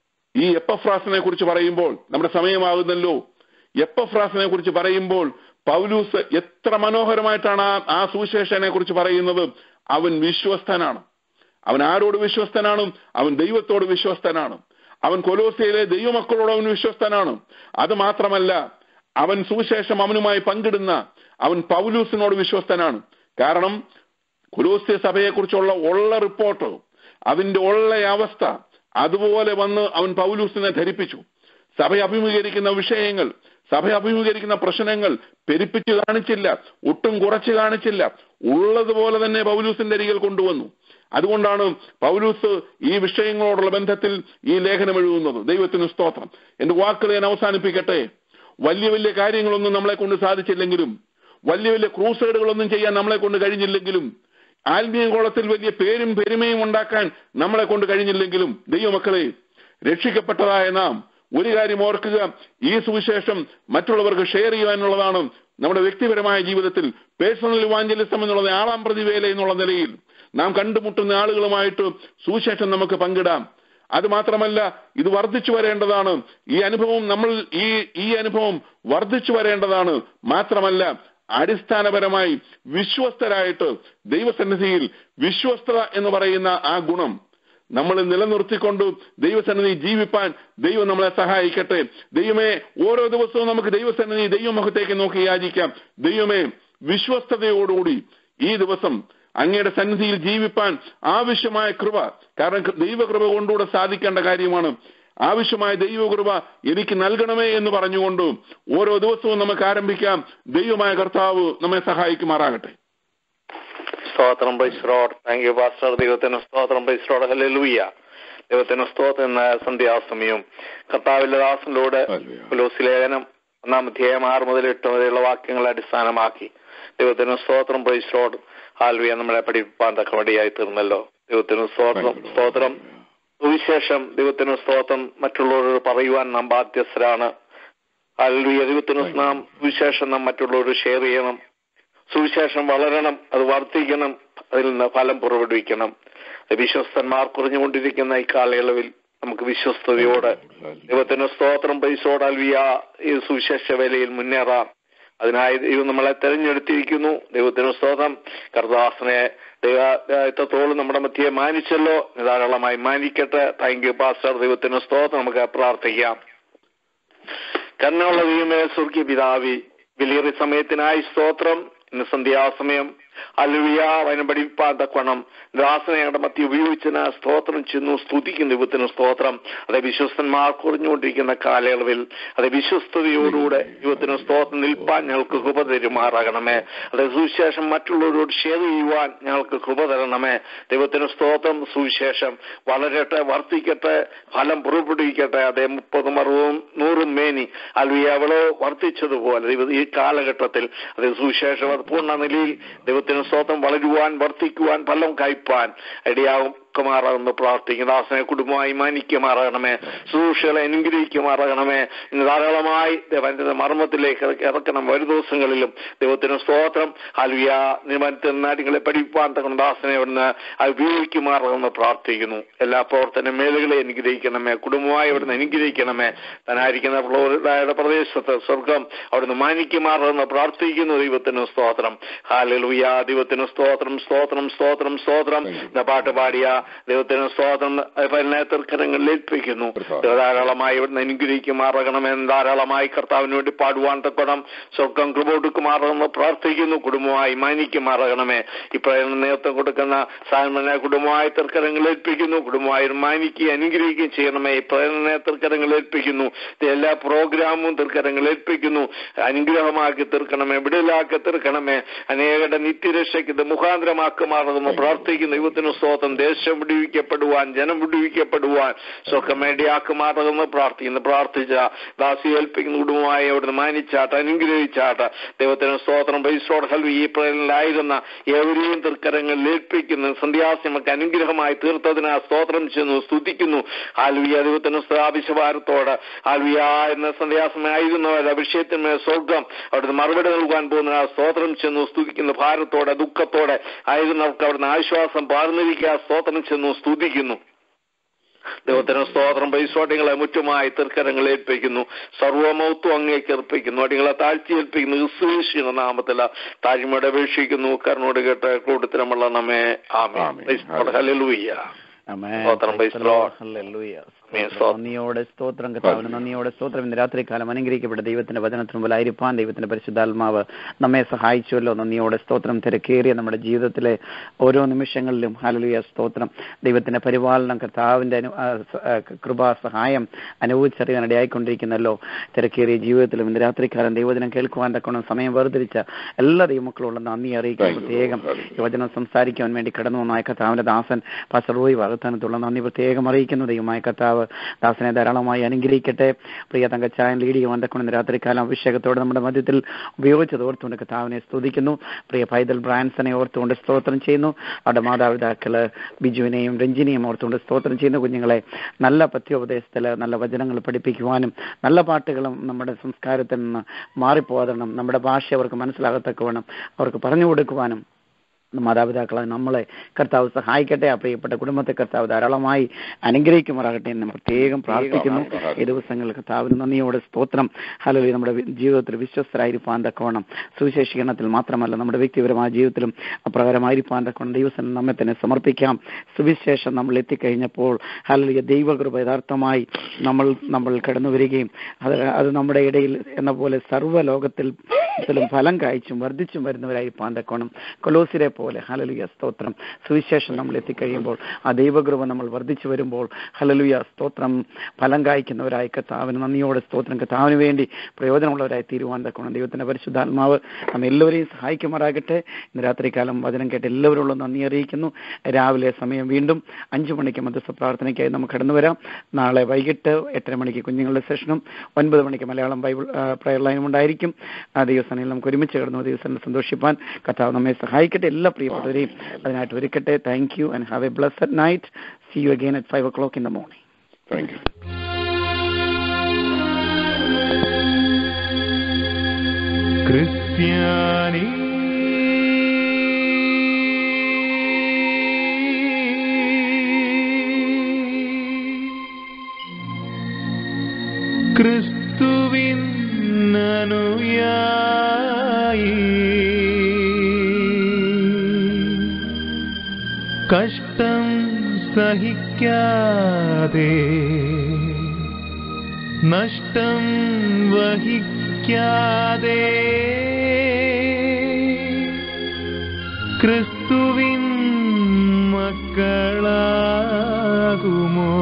ഈ എപ്പഫ്രാസിനെ കുറിച്ച് പറയുമ്പോൾ നമ്മുടെ സമയമാകുന്നല്ലോ എപ്പഫ്രാസിനെ കുറിച്ച് പറയുമ്പോൾ പൗലൂസ് എത്ര മനോഹരമായിട്ടാണ് ആ ആ സുവിശേഷനെ കുറിച്ച് പറയുന്നത് അവൻ വിശ്വസ്തനാണ് അവൻ ആരോട് വിശ്വസ്തനാണ് അവൻ ദൈവത്തോട് വിശ്വസ്തനാണ് അവൻ കൊലോസയിലെ ദൈവമക്കളോട് അവൻ വിശ്വസ്തനാണ് അത് മാത്രമല്ല അവൻ സുവിശേഷം അവനുമായി പങ്കിടുന്ന അവൻ പൗലൂസിനോട് വിശ്വസ്തനാണ് കാരണം കൊലോസ്യ സഭയെക്കുറിച്ചുള്ള ഉള്ള റിപ്പോർട്ട് അതിന്റെ ഉള്ള അവസ്ഥ അതുപോലെ വന്ന് അവൻ പൗലൂസിനെ ധരിപ്പിച്ചു സഭ അഭിമുഖീകരിക്കുന്ന വിഷയങ്ങൾ സഭ അഭിമുഖീകരിക്കുന്ന പ്രശ്നങ്ങൾ പെരുപ്പിച്ച് കാണിച്ചില്ല ഒട്ടും കുറച്ച് കാണിച്ചില്ല ഉള്ളതുപോലെ തന്നെ പൗലൂസിന്റെ അരികിൽ കൊണ്ടുവന്നു അതുകൊണ്ടാണ് പൗലൂസ് ഈ വിഷയങ്ങളോടുള്ള ബന്ധത്തിൽ ഈ ലേഖനം എഴുതുന്നത് ദൈവത്തിന് സ്തോത്രം എന്റെ വാക്കുകൾ ഞാൻ അവസാനിപ്പിക്കട്ടെ വലിയ വലിയ കാര്യങ്ങളൊന്നും നമ്മളെ കൊണ്ട് സാധിച്ചില്ലെങ്കിലും വലിയ വലിയ ക്രൂസൈഡുകളൊന്നും ചെയ്യാൻ നമ്മളെ കൊണ്ട് കഴിഞ്ഞില്ലെങ്കിലും ആത്മീയ കോളത്തിൽ വലിയ പേരും പെരുമയും ഉണ്ടാക്കാൻ നമ്മളെ കൊണ്ട് കഴിഞ്ഞില്ലെങ്കിലും ദൈവമക്കളെ രക്ഷിക്കപ്പെട്ടതായ നാം ഒരു കാര്യം ഓർക്കുക ഈ സുവിശേഷം മറ്റുള്ളവർക്ക് ഷെയർ ചെയ്യുവാനുള്ളതാണ് നമ്മുടെ വ്യക്തിപരമായ ജീവിതത്തിൽ പേഴ്സണൽ ഇവാഞ്ചലിസം എന്നുള്ള ആളാം പ്രതിവേല എന്നുള്ള നിലയിൽ നാം കണ്ടുമുട്ടുന്ന ആളുകളുമായിട്ട് സുവിശേഷം നമുക്ക് പങ്കിടാം അത് മാത്രമല്ല ഇത് വർദ്ധിച്ചു വരേണ്ടതാണ് ഈ അനുഭവം നമ്മൾ ഈ ഈ അനുഭവം വർദ്ധിച്ചു വരേണ്ടതാണ് മാത്രമല്ല അടിസ്ഥാനപരമായി വിശ്വസ്തരായിട്ട് ദൈവസന്നിധിയിൽ വിശ്വസ്തത എന്ന് പറയുന്ന ആ ഗുണം നമ്മൾ നിലനിർത്തിക്കൊണ്ട് ദൈവസന്നിധി ജീവിപ്പാൻ ദൈവം നമ്മളെ സഹായിക്കട്ടെ ദൈവമേ ഓരോ ദിവസവും നമുക്ക് ദൈവസന്നിധി ദൈവമുഖത്തേക്ക് നോക്കി യാചിക്കാം ദൈവമേ വിശ്വസ്തതയോടുകൂടി ഈ ദിവസം അങ്ങയുടെ സന്നിധിയിൽ ജീവിപ്പാൻ ആവശ്യമായ കൃപ കാരണം ദൈവകൃപ കൊണ്ടുകൂടെ സാധിക്കേണ്ട കാര്യമാണ് ആവശ്യമായ ദൈവകൃപ എനിക്ക് നൽകണമേ എന്ന് പറഞ്ഞുകൊണ്ട് ഓരോ ദിവസവും നമുക്ക് ആരംഭിക്കാം ദൈവമായ കർത്താവ് നമ്മെ സഹായിക്കുമാറാകട്ടെ സ്തോത്രം ബൈസ്രോഡ് താങ്ക് യു പാസ്റ്റർ ദൈവത്തിന് സ്തോത്രം ബൈസ്രോഡ് ഹല്ലേലൂയ ദൈവത്തിന് സ്തോത്രം എന്ന സന്ധ്യാസമയം കർത്താവിന്റെ ദാസനിലൂടെ ഹല്ലേലൂയ. പുലോസ് ലേഖനം ഒന്നാം അധ്യായം ആറ് മുതൽ എട്ട് വരെയുള്ള വാക്യങ്ങളെ അടിസ്ഥാനമാക്കി ദൈവത്തിന് സ്തോത്രം ബൈസ്രോഡ് ഹാൽവിയ നമ്മളെ പഠിപ്പാൻ തക്കവടിയായി തീർന്നല്ലോ ദൈവത്തിന് സ്തോത്രം സ്തോത്രം സുവിശേഷം ദൈവത്തിന് സ്തോത്രം മറ്റുള്ളവരോട് പറയുവാൻ നാം ബാധ്യസ്ഥരാണ് ഹാൽവിയ ദൈവത്തിന് നാം സുവിശേഷം നാം മറ്റുള്ളവരോട് ഷെയർ ചെയ്യണം സുവിശേഷം വളരണം അത് വർദ്ധിക്കണം അതിൽ നിന്ന് ഫലം പുറപ്പെടുവിക്കണം വിശ്വസ്തന്മാർ കുറഞ്ഞുകൊണ്ടിരിക്കുന്ന ഈ കാലയളവിൽ നമുക്ക് വിശ്വസ്തയോടെ ദൈവത്തിന് സ്തോത്രം പൈസോടാൽവിയ ഈ സുവിശേഷ വേലയിൽ മുന്നേറാം അതിനായി ദൈവം നമ്മളെ തെരഞ്ഞെടുത്തിരിക്കുന്നു ദൈവത്തിന് സ്തോത്രം കർദാസനെ ദൈവത്തോളം നമ്മുടെ മധ്യയെ മാനിച്ചല്ലോ ധാരാളമായി മാനിക്കട്ടെ താങ്ക് യു പാസ്റ്റർ ദൈവത്തിന് സ്തോത്രം നമുക്ക് പ്രാർത്ഥിക്കാം കണ്ണുള്ള ദൈവമേ സ്വർഗീയ പിതാവി വലിയൊരു സമയത്തിനായി സ്തോത്രം ഇന്ന് സന്ധ്യാസമയം അലുവിയ വനപടിപ്പാൻ തക്കവണ്ണം ദാസനയുടെ മധ്യ ഉപയോഗിച്ചതിന് സ്തോത്രം ചെന്നു സ്തുതിക്കുന്ന ദൈവത്തിന് സ്തോത്രം അതെ വിശ്വസ്തന്മാർ കുറഞ്ഞുകൊണ്ടിരിക്കുന്ന കാലയളവിൽ അതെ വിശ്വസ്തയോടുകൂടെ ദൈവത്തിന് സ്തോത്രം നിൽപ്പാൻ ഞങ്ങൾക്ക് കൃപ തരുമാറാകണമേ അതെ സുവിശേഷം മറ്റുള്ളവരോട് ഷെയർ ചെയ്യുവാൻ ഞങ്ങൾക്ക് കൃപ തരണമേ ദൈവത്തിന് സ്തോത്രം സുവിശേഷം വളരട്ടെ വർദ്ധിക്കട്ടെ ഫലം പുറപ്പെടുവിക്കട്ടെ അതേ മുപ്പതും അറുപതും നൂറും മേനി അൽവിയ അവള് വർദ്ധിച്ചതുപോലെ ദൈവ ഈ കാലഘട്ടത്തിൽ അത് സുവിശേഷം അത് പൂർണ്ണ നിലയിൽ ദൈവത്തിന് സ്തോത്രം വളരുവാൻ വർദ്ധിക്കുവാൻ ഫലം കായ്പാൻ ഇടയാകും മാറാകുന്നു പ്രാർത്ഥിക്കുന്നു ദാസനെ കുടുംബമായി മാനിക്കുമാറാകണമേ സുരക്ഷകളെ അനുഗ്രഹിക്കുമാറാകണമേ ഇന്ന് ധാരാളമായി ദൈവത്തിന്റെ മർമ്മത്തിലേക്ക് ഇറക്കി- ഇറക്കണം വരും ദിവസങ്ങളിലും ദൈവത്തിന് സ്തോത്രം അലുയ നിയമത്തിൽ നാടികളെ പഠിപ്പാൻ തക്കണം ദാസനെ അവിടുന്ന് അത് ഉപയോഗിക്കുമാറാകുന്നു പ്രാർത്ഥിക്കുന്നു എല്ലാ പ്രവർത്തന മേലുകളെ അനുഗ്രഹിക്കണമേ കുടുംബമായി അവിടുന്ന് അനുഗ്രഹിക്കണമേ താനായിരിക്കുന്ന ഫ്ലോറിഡയുടെ പ്രദേശത്ത് സ്വർഗം അവിടുന്ന് മാനിക്കുമാറാകുന്ന പ്രാർത്ഥിക്കുന്നു ദൈവത്തിന് സ്തോത്രം ഹാലലുയ ദൈവത്തിന് സ്തോത്രം സ്തോത്രം സ്തോത്രം സ്തോത്രം എന്ന പാട്ട് പാടിയ ദൈവത്തിന് സ്തോത്രം തൃക്കരങ്ങളിൽ ഏൽപ്പിക്കുന്നു ദൈവം ധാരാളമായി ഇവിടുന്ന് അനുഗ്രഹിക്കുമാറാകണമെന്ന് ധാരാളമായി കർത്താവിന് വേണ്ടി പാടുവാൻ തക്കണം സ്വർഗം കൃപൊടുക്കുമാറണമെന്ന് പ്രാർത്ഥിക്കുന്നു കുടുംബമായി മാനിക്കുമാറാകണമേ ഇപ്പോഴും നേതൃത്വം കൊടുക്കുന്ന സാൽമനെ കുടുംബമായി തൃക്കരങ്ങളിൽ ഏൽപ്പിക്കുന്നു കുടുംബമായി മാനിക്കുകയും അനുഗ്രഹിക്കുകയും ചെയ്യണമേ ഇപ്പോഴും തൃക്കരങ്ങളിൽ ഏൽപ്പിക്കുന്നു ഇത് എല്ലാ പ്രോഗ്രാമും തൃക്കരങ്ങളിൽ ഏൽപ്പിക്കുന്നു അനുഗ്രഹമാക്കി തീർക്കണമേ വിടലാക്കി തീർക്കണമേ അനേകരുടെ നിത്യരക്ഷയ്ക്ക് ഇത് മുഖാന്തരമാക്കുമാറെന്ന് പ്രാർത്ഥിക്കുന്നു ദൈവത്തിന് സ്തോത്രം ദേശം വിടുവിക്കപ്പെടുവാൻ ജനം വിടുവിക്കപ്പെടുവാൻ സ്വക്കമേടിയാക്കുമാറെന്ന് പ്രാർത്ഥിക്കുന്നു പ്രാർത്ഥിച്ച ദാസി ഏൽപ്പിക്കുന്ന കുടുംബമായി അവിടുന്ന് മാനിച്ചാട്ട് അനുഗ്രഹിച്ചാട്ട് ദൈവത്തിന് സ്തോത്രം ബൈസോട് ഹൽവി ഈ പ്രേരണയിലായിരുന്ന ഏവരെയും തൃക്കരങ്ങളിൽ ഏൽപ്പിക്കുന്നു സന്ധ്യാസിമക്ക് അനുഗ്രഹമായി തീർത്തതിന് സ്തോത്രം ചെന്നു സ്തുതിക്കുന്നു ആൽവിയ ദൈവത്തിന് ആവശ്യഭാരത്തോട് ആൽവിയ എന്ന സന്ധ്യാസമായിരുന്നവർ അഭിഷേകത്തിന് സ്വർഗം അവിടുന്ന് മറുപടി നൽകുവാൻ പോകുന്ന ആ സ്തോത്രം ചെന്നു സ്തുതിക്കുന്നു ഭാരത്തോടെ ദുഃഖത്തോടെ ആയിരുന്നവർക്ക് അവിടുന്ന് ആശ്വാസം പാർന്നിരിക്കുക സ്തോത്രം ചെന്നു സ്തുതിക്കുന്നു ദൈവത്തിന് സ്തോത്രം പൈസോട്ടിങ്ങളെ മുറ്റുമായി തൃക്കരങ്ങൾ ഏൽപ്പിക്കുന്നു സർവമൗത്വം അങ്ങേക്ക് അർപ്പിക്കുന്നു അടികളെ താഴ്ത്തി ഏൽപ്പിക്കുന്നു ക്രിസ്തുവേശിയുടെ നാമത്തില താഴ്മയുടെ അപേക്ഷിക്കുന്നു കരുണോട് കേട്ട് കൂട്ടത്തിനുമുള്ള നമ്മെ ആമേ ആമേൻ. Hallelujah amen. സ്തോത്രം, praise the Lord. Hallelujah. Amen. സ്തോത്രം. നന്ദിയോടെ സ്തോത്രം കർത്താവിന് നന്ദിയോടെ സ്തോത്രം ഇന്ന് രാത്രി കാലം അനുഗ്രഹിക്കപ്പെട്ട ദൈവത്തിന്റെ വചനത്തിന് മുമ്പിലായിരിക്കാൻ ദൈവത്തിന്റെ പരിശുദ്ധാത്മാവ് നമ്മെ സഹായിച്ചുവല്ലോ നന്ദിയോടെ സ്തോത്രം തിരക്കേറിയ നമ്മുടെ ജീവിതത്തിലെ ഓരോ നിമിഷങ്ങളിലും ഹല്ലേലൂയ സ്തോത്രം ദൈവത്തിന്റെ പരിപാലനം കർത്താവിന്റെ അനു ആ, സ- ആ, കൃപാ സഹായം അനുഭവിച്ചറിയാൻ ഇടയായിക്കൊണ്ടിരിക്കുന്നല്ലോ തിരക്കേറിയ ജീവിതത്തിലും ഇന്ന് രാത്രികാലം ദൈവജനം കേൾക്കുവാൻ തക്കണം സമയം വേർതിരിച്ച എല്ലാ ദൈവമക്കളുള്ള നന്ദി അറിയിക്കാൻ Thank you, പ്രത്യേകം Lord. ഈ വചനം സംസാരിക്കാൻ വേണ്ടി കടന്നു വന്നായ കർത്താവിന്റെ ദാസൻ പാസ്റ്റർ റോയ് പുനരുത്ഥാനത്തുള്ള നന്ദി പ്രത്യേകം അറിയിക്കുന്നു ദൈവമായ കർത്താവ് ദാസനെ ധാരാളമായി അനുഗ്രഹിക്കട്ടെ പ്രിയ തങ്കച്ചായൻ ലീഡ് ചെയ്യുവാൻ തക്കൊണ്ട് രാത്രികാലം അഭിഷേകത്തോടെ നമ്മുടെ മധ്യത്തിൽ ഉപയോഗിച്ചത് ഓർത്തുകൊണ്ട് കർത്താവിനെ സ്തുതിക്കുന്നു പ്രിയ പൈതൽ ബ്രാൻസനെ ഓർത്തുകൊണ്ട് സ്തോത്രം ചെയ്യുന്നു അവരുടെ മാതാപിതാക്കള് ബിജുവിനെയും രഞ്ജിനെയും ഓർത്തുകൊണ്ട് സ്തോത്രം ചെയ്യുന്നു കുഞ്ഞുങ്ങളെ നല്ല പഥ്യോപദേശത്തിൽ നല്ല വചനങ്ങൾ പഠിപ്പിക്കുവാനും നല്ല പാട്ടുകളും നമ്മുടെ സംസ്കാരത്തിൽ നിന്ന് മാറിപ്പോകണം നമ്മുടെ ഭാഷ അവർക്ക് മനസ്സിലാകത്തക്കവണ്ണം അവർക്ക് പറഞ്ഞു കൊടുക്കുവാനും മാതാപിതാക്കളെ നമ്മളെ കർത്താവ് സഹായിക്കട്ടെ ആ പ്രിയപ്പെട്ട കുടുംബത്തെ കർത്താവ് ധാരാളമായി അനുഗ്രഹിക്കുമാറാകട്ടെ എന്ന് പ്രത്യേകം പ്രാർത്ഥിക്കുന്നു ഈ ദിവസങ്ങളിൽ കർത്താവിന് നന്ദിയോടെ സ്തോത്രം ഹലോ നമ്മുടെ വി- ജീവിതത്തിൽ വിശ്വസ്തരായിരിക്കാൻ തക്കവണ്ണം സുവിശേഷീകരണത്തിൽ മാത്രമല്ല നമ്മുടെ വ്യക്തിപരമായ ജീവിതത്തിലും അപ്രകാരമായിരിക്കാൻ തക്കവണ്ണം ദൈവസം നമ്മെ തന്നെ സമർപ്പിക്കാം സുവിശേഷം നമ്മൾ എത്തിക്കഴിഞ്ഞപ്പോൾ ഹലലിയ ദൈവകൃപ യഥാർത്ഥമായി നമ്മൾ നമ്മൾ കടന്നു വരികയും അത് അത് നമ്മുടെ ഇടയിൽ എന്ന പോലെ സർവ്വലോകത്തിൽ ത്തിലും ഫലം കായ്ച്ചും വർദ്ധിച്ചും വരുന്നവരായി പാന്തക്കോണം കൊലോസിരെ പോലെ ഹലലുയ സ്തോത്രം സുവിശേഷം നമ്മൾ എത്തിക്കഴിയുമ്പോൾ ആ ദൈവകൃപ നമ്മൾ വർദ്ധിച്ചു വരുമ്പോൾ ഹലലുയ സ്തോത്രം ഫലം കായ്ക്കുന്നവരായി കത്താവിന് നന്ദിയോടെ സ്തോത്രം കത്താവിന് വേണ്ടി പ്രയോജനമുള്ളവരായി തീരുവാൻ തക്കോണം ദൈവത്തിന്റെ പരിശുദ്ധാത്മാവ് നമ്മെ എല്ലാവരെയും സഹായിക്കുമാറാകട്ടെ ഇന്ന് രാത്രികാലം വചനം കേട്ട് എല്ലാവരോടും നന്ദി അറിയിക്കുന്നു രാവിലെ സമയം വീണ്ടും അഞ്ചു മണിക്ക് മധ്യസ്ഥ പ്രാർത്ഥനയ്ക്കായി നമുക്ക് കടന്നു വരാം നാളെ വൈകിട്ട് എട്ടര മണിക്ക് കുഞ്ഞുങ്ങളുടെ സെഷനും ഒൻപത് മണിക്ക് മലയാളം ബൈബിൾ പ്രയർ ലൈനും ഉണ്ടായിരിക്കും ആ ദിവസങ്ങളിൽ നമുക്ക് ഒരുമിച്ച് കിടന്നു ദിവസം സന്തോഷിപ്പാൻ കർത്താവ് നമ്മെ സഹായിക്കട്ടെ എല്ലാ പ്രിയപ്പെട്ടവരെയും അതിനായിട്ട് ഒരുക്കട്ടെ thank you and have a blessed night see you again at five o'clock in the morning thank you ക്രിസ്ത്യാനി ക്രിസ്തുവിൻ അനുയായി കഷ്ടം സഹിക്കാതെ നഷ്ടം വഹിക്കാതെ ക്രിസ്തുവിൻ മക്കളാകുമോ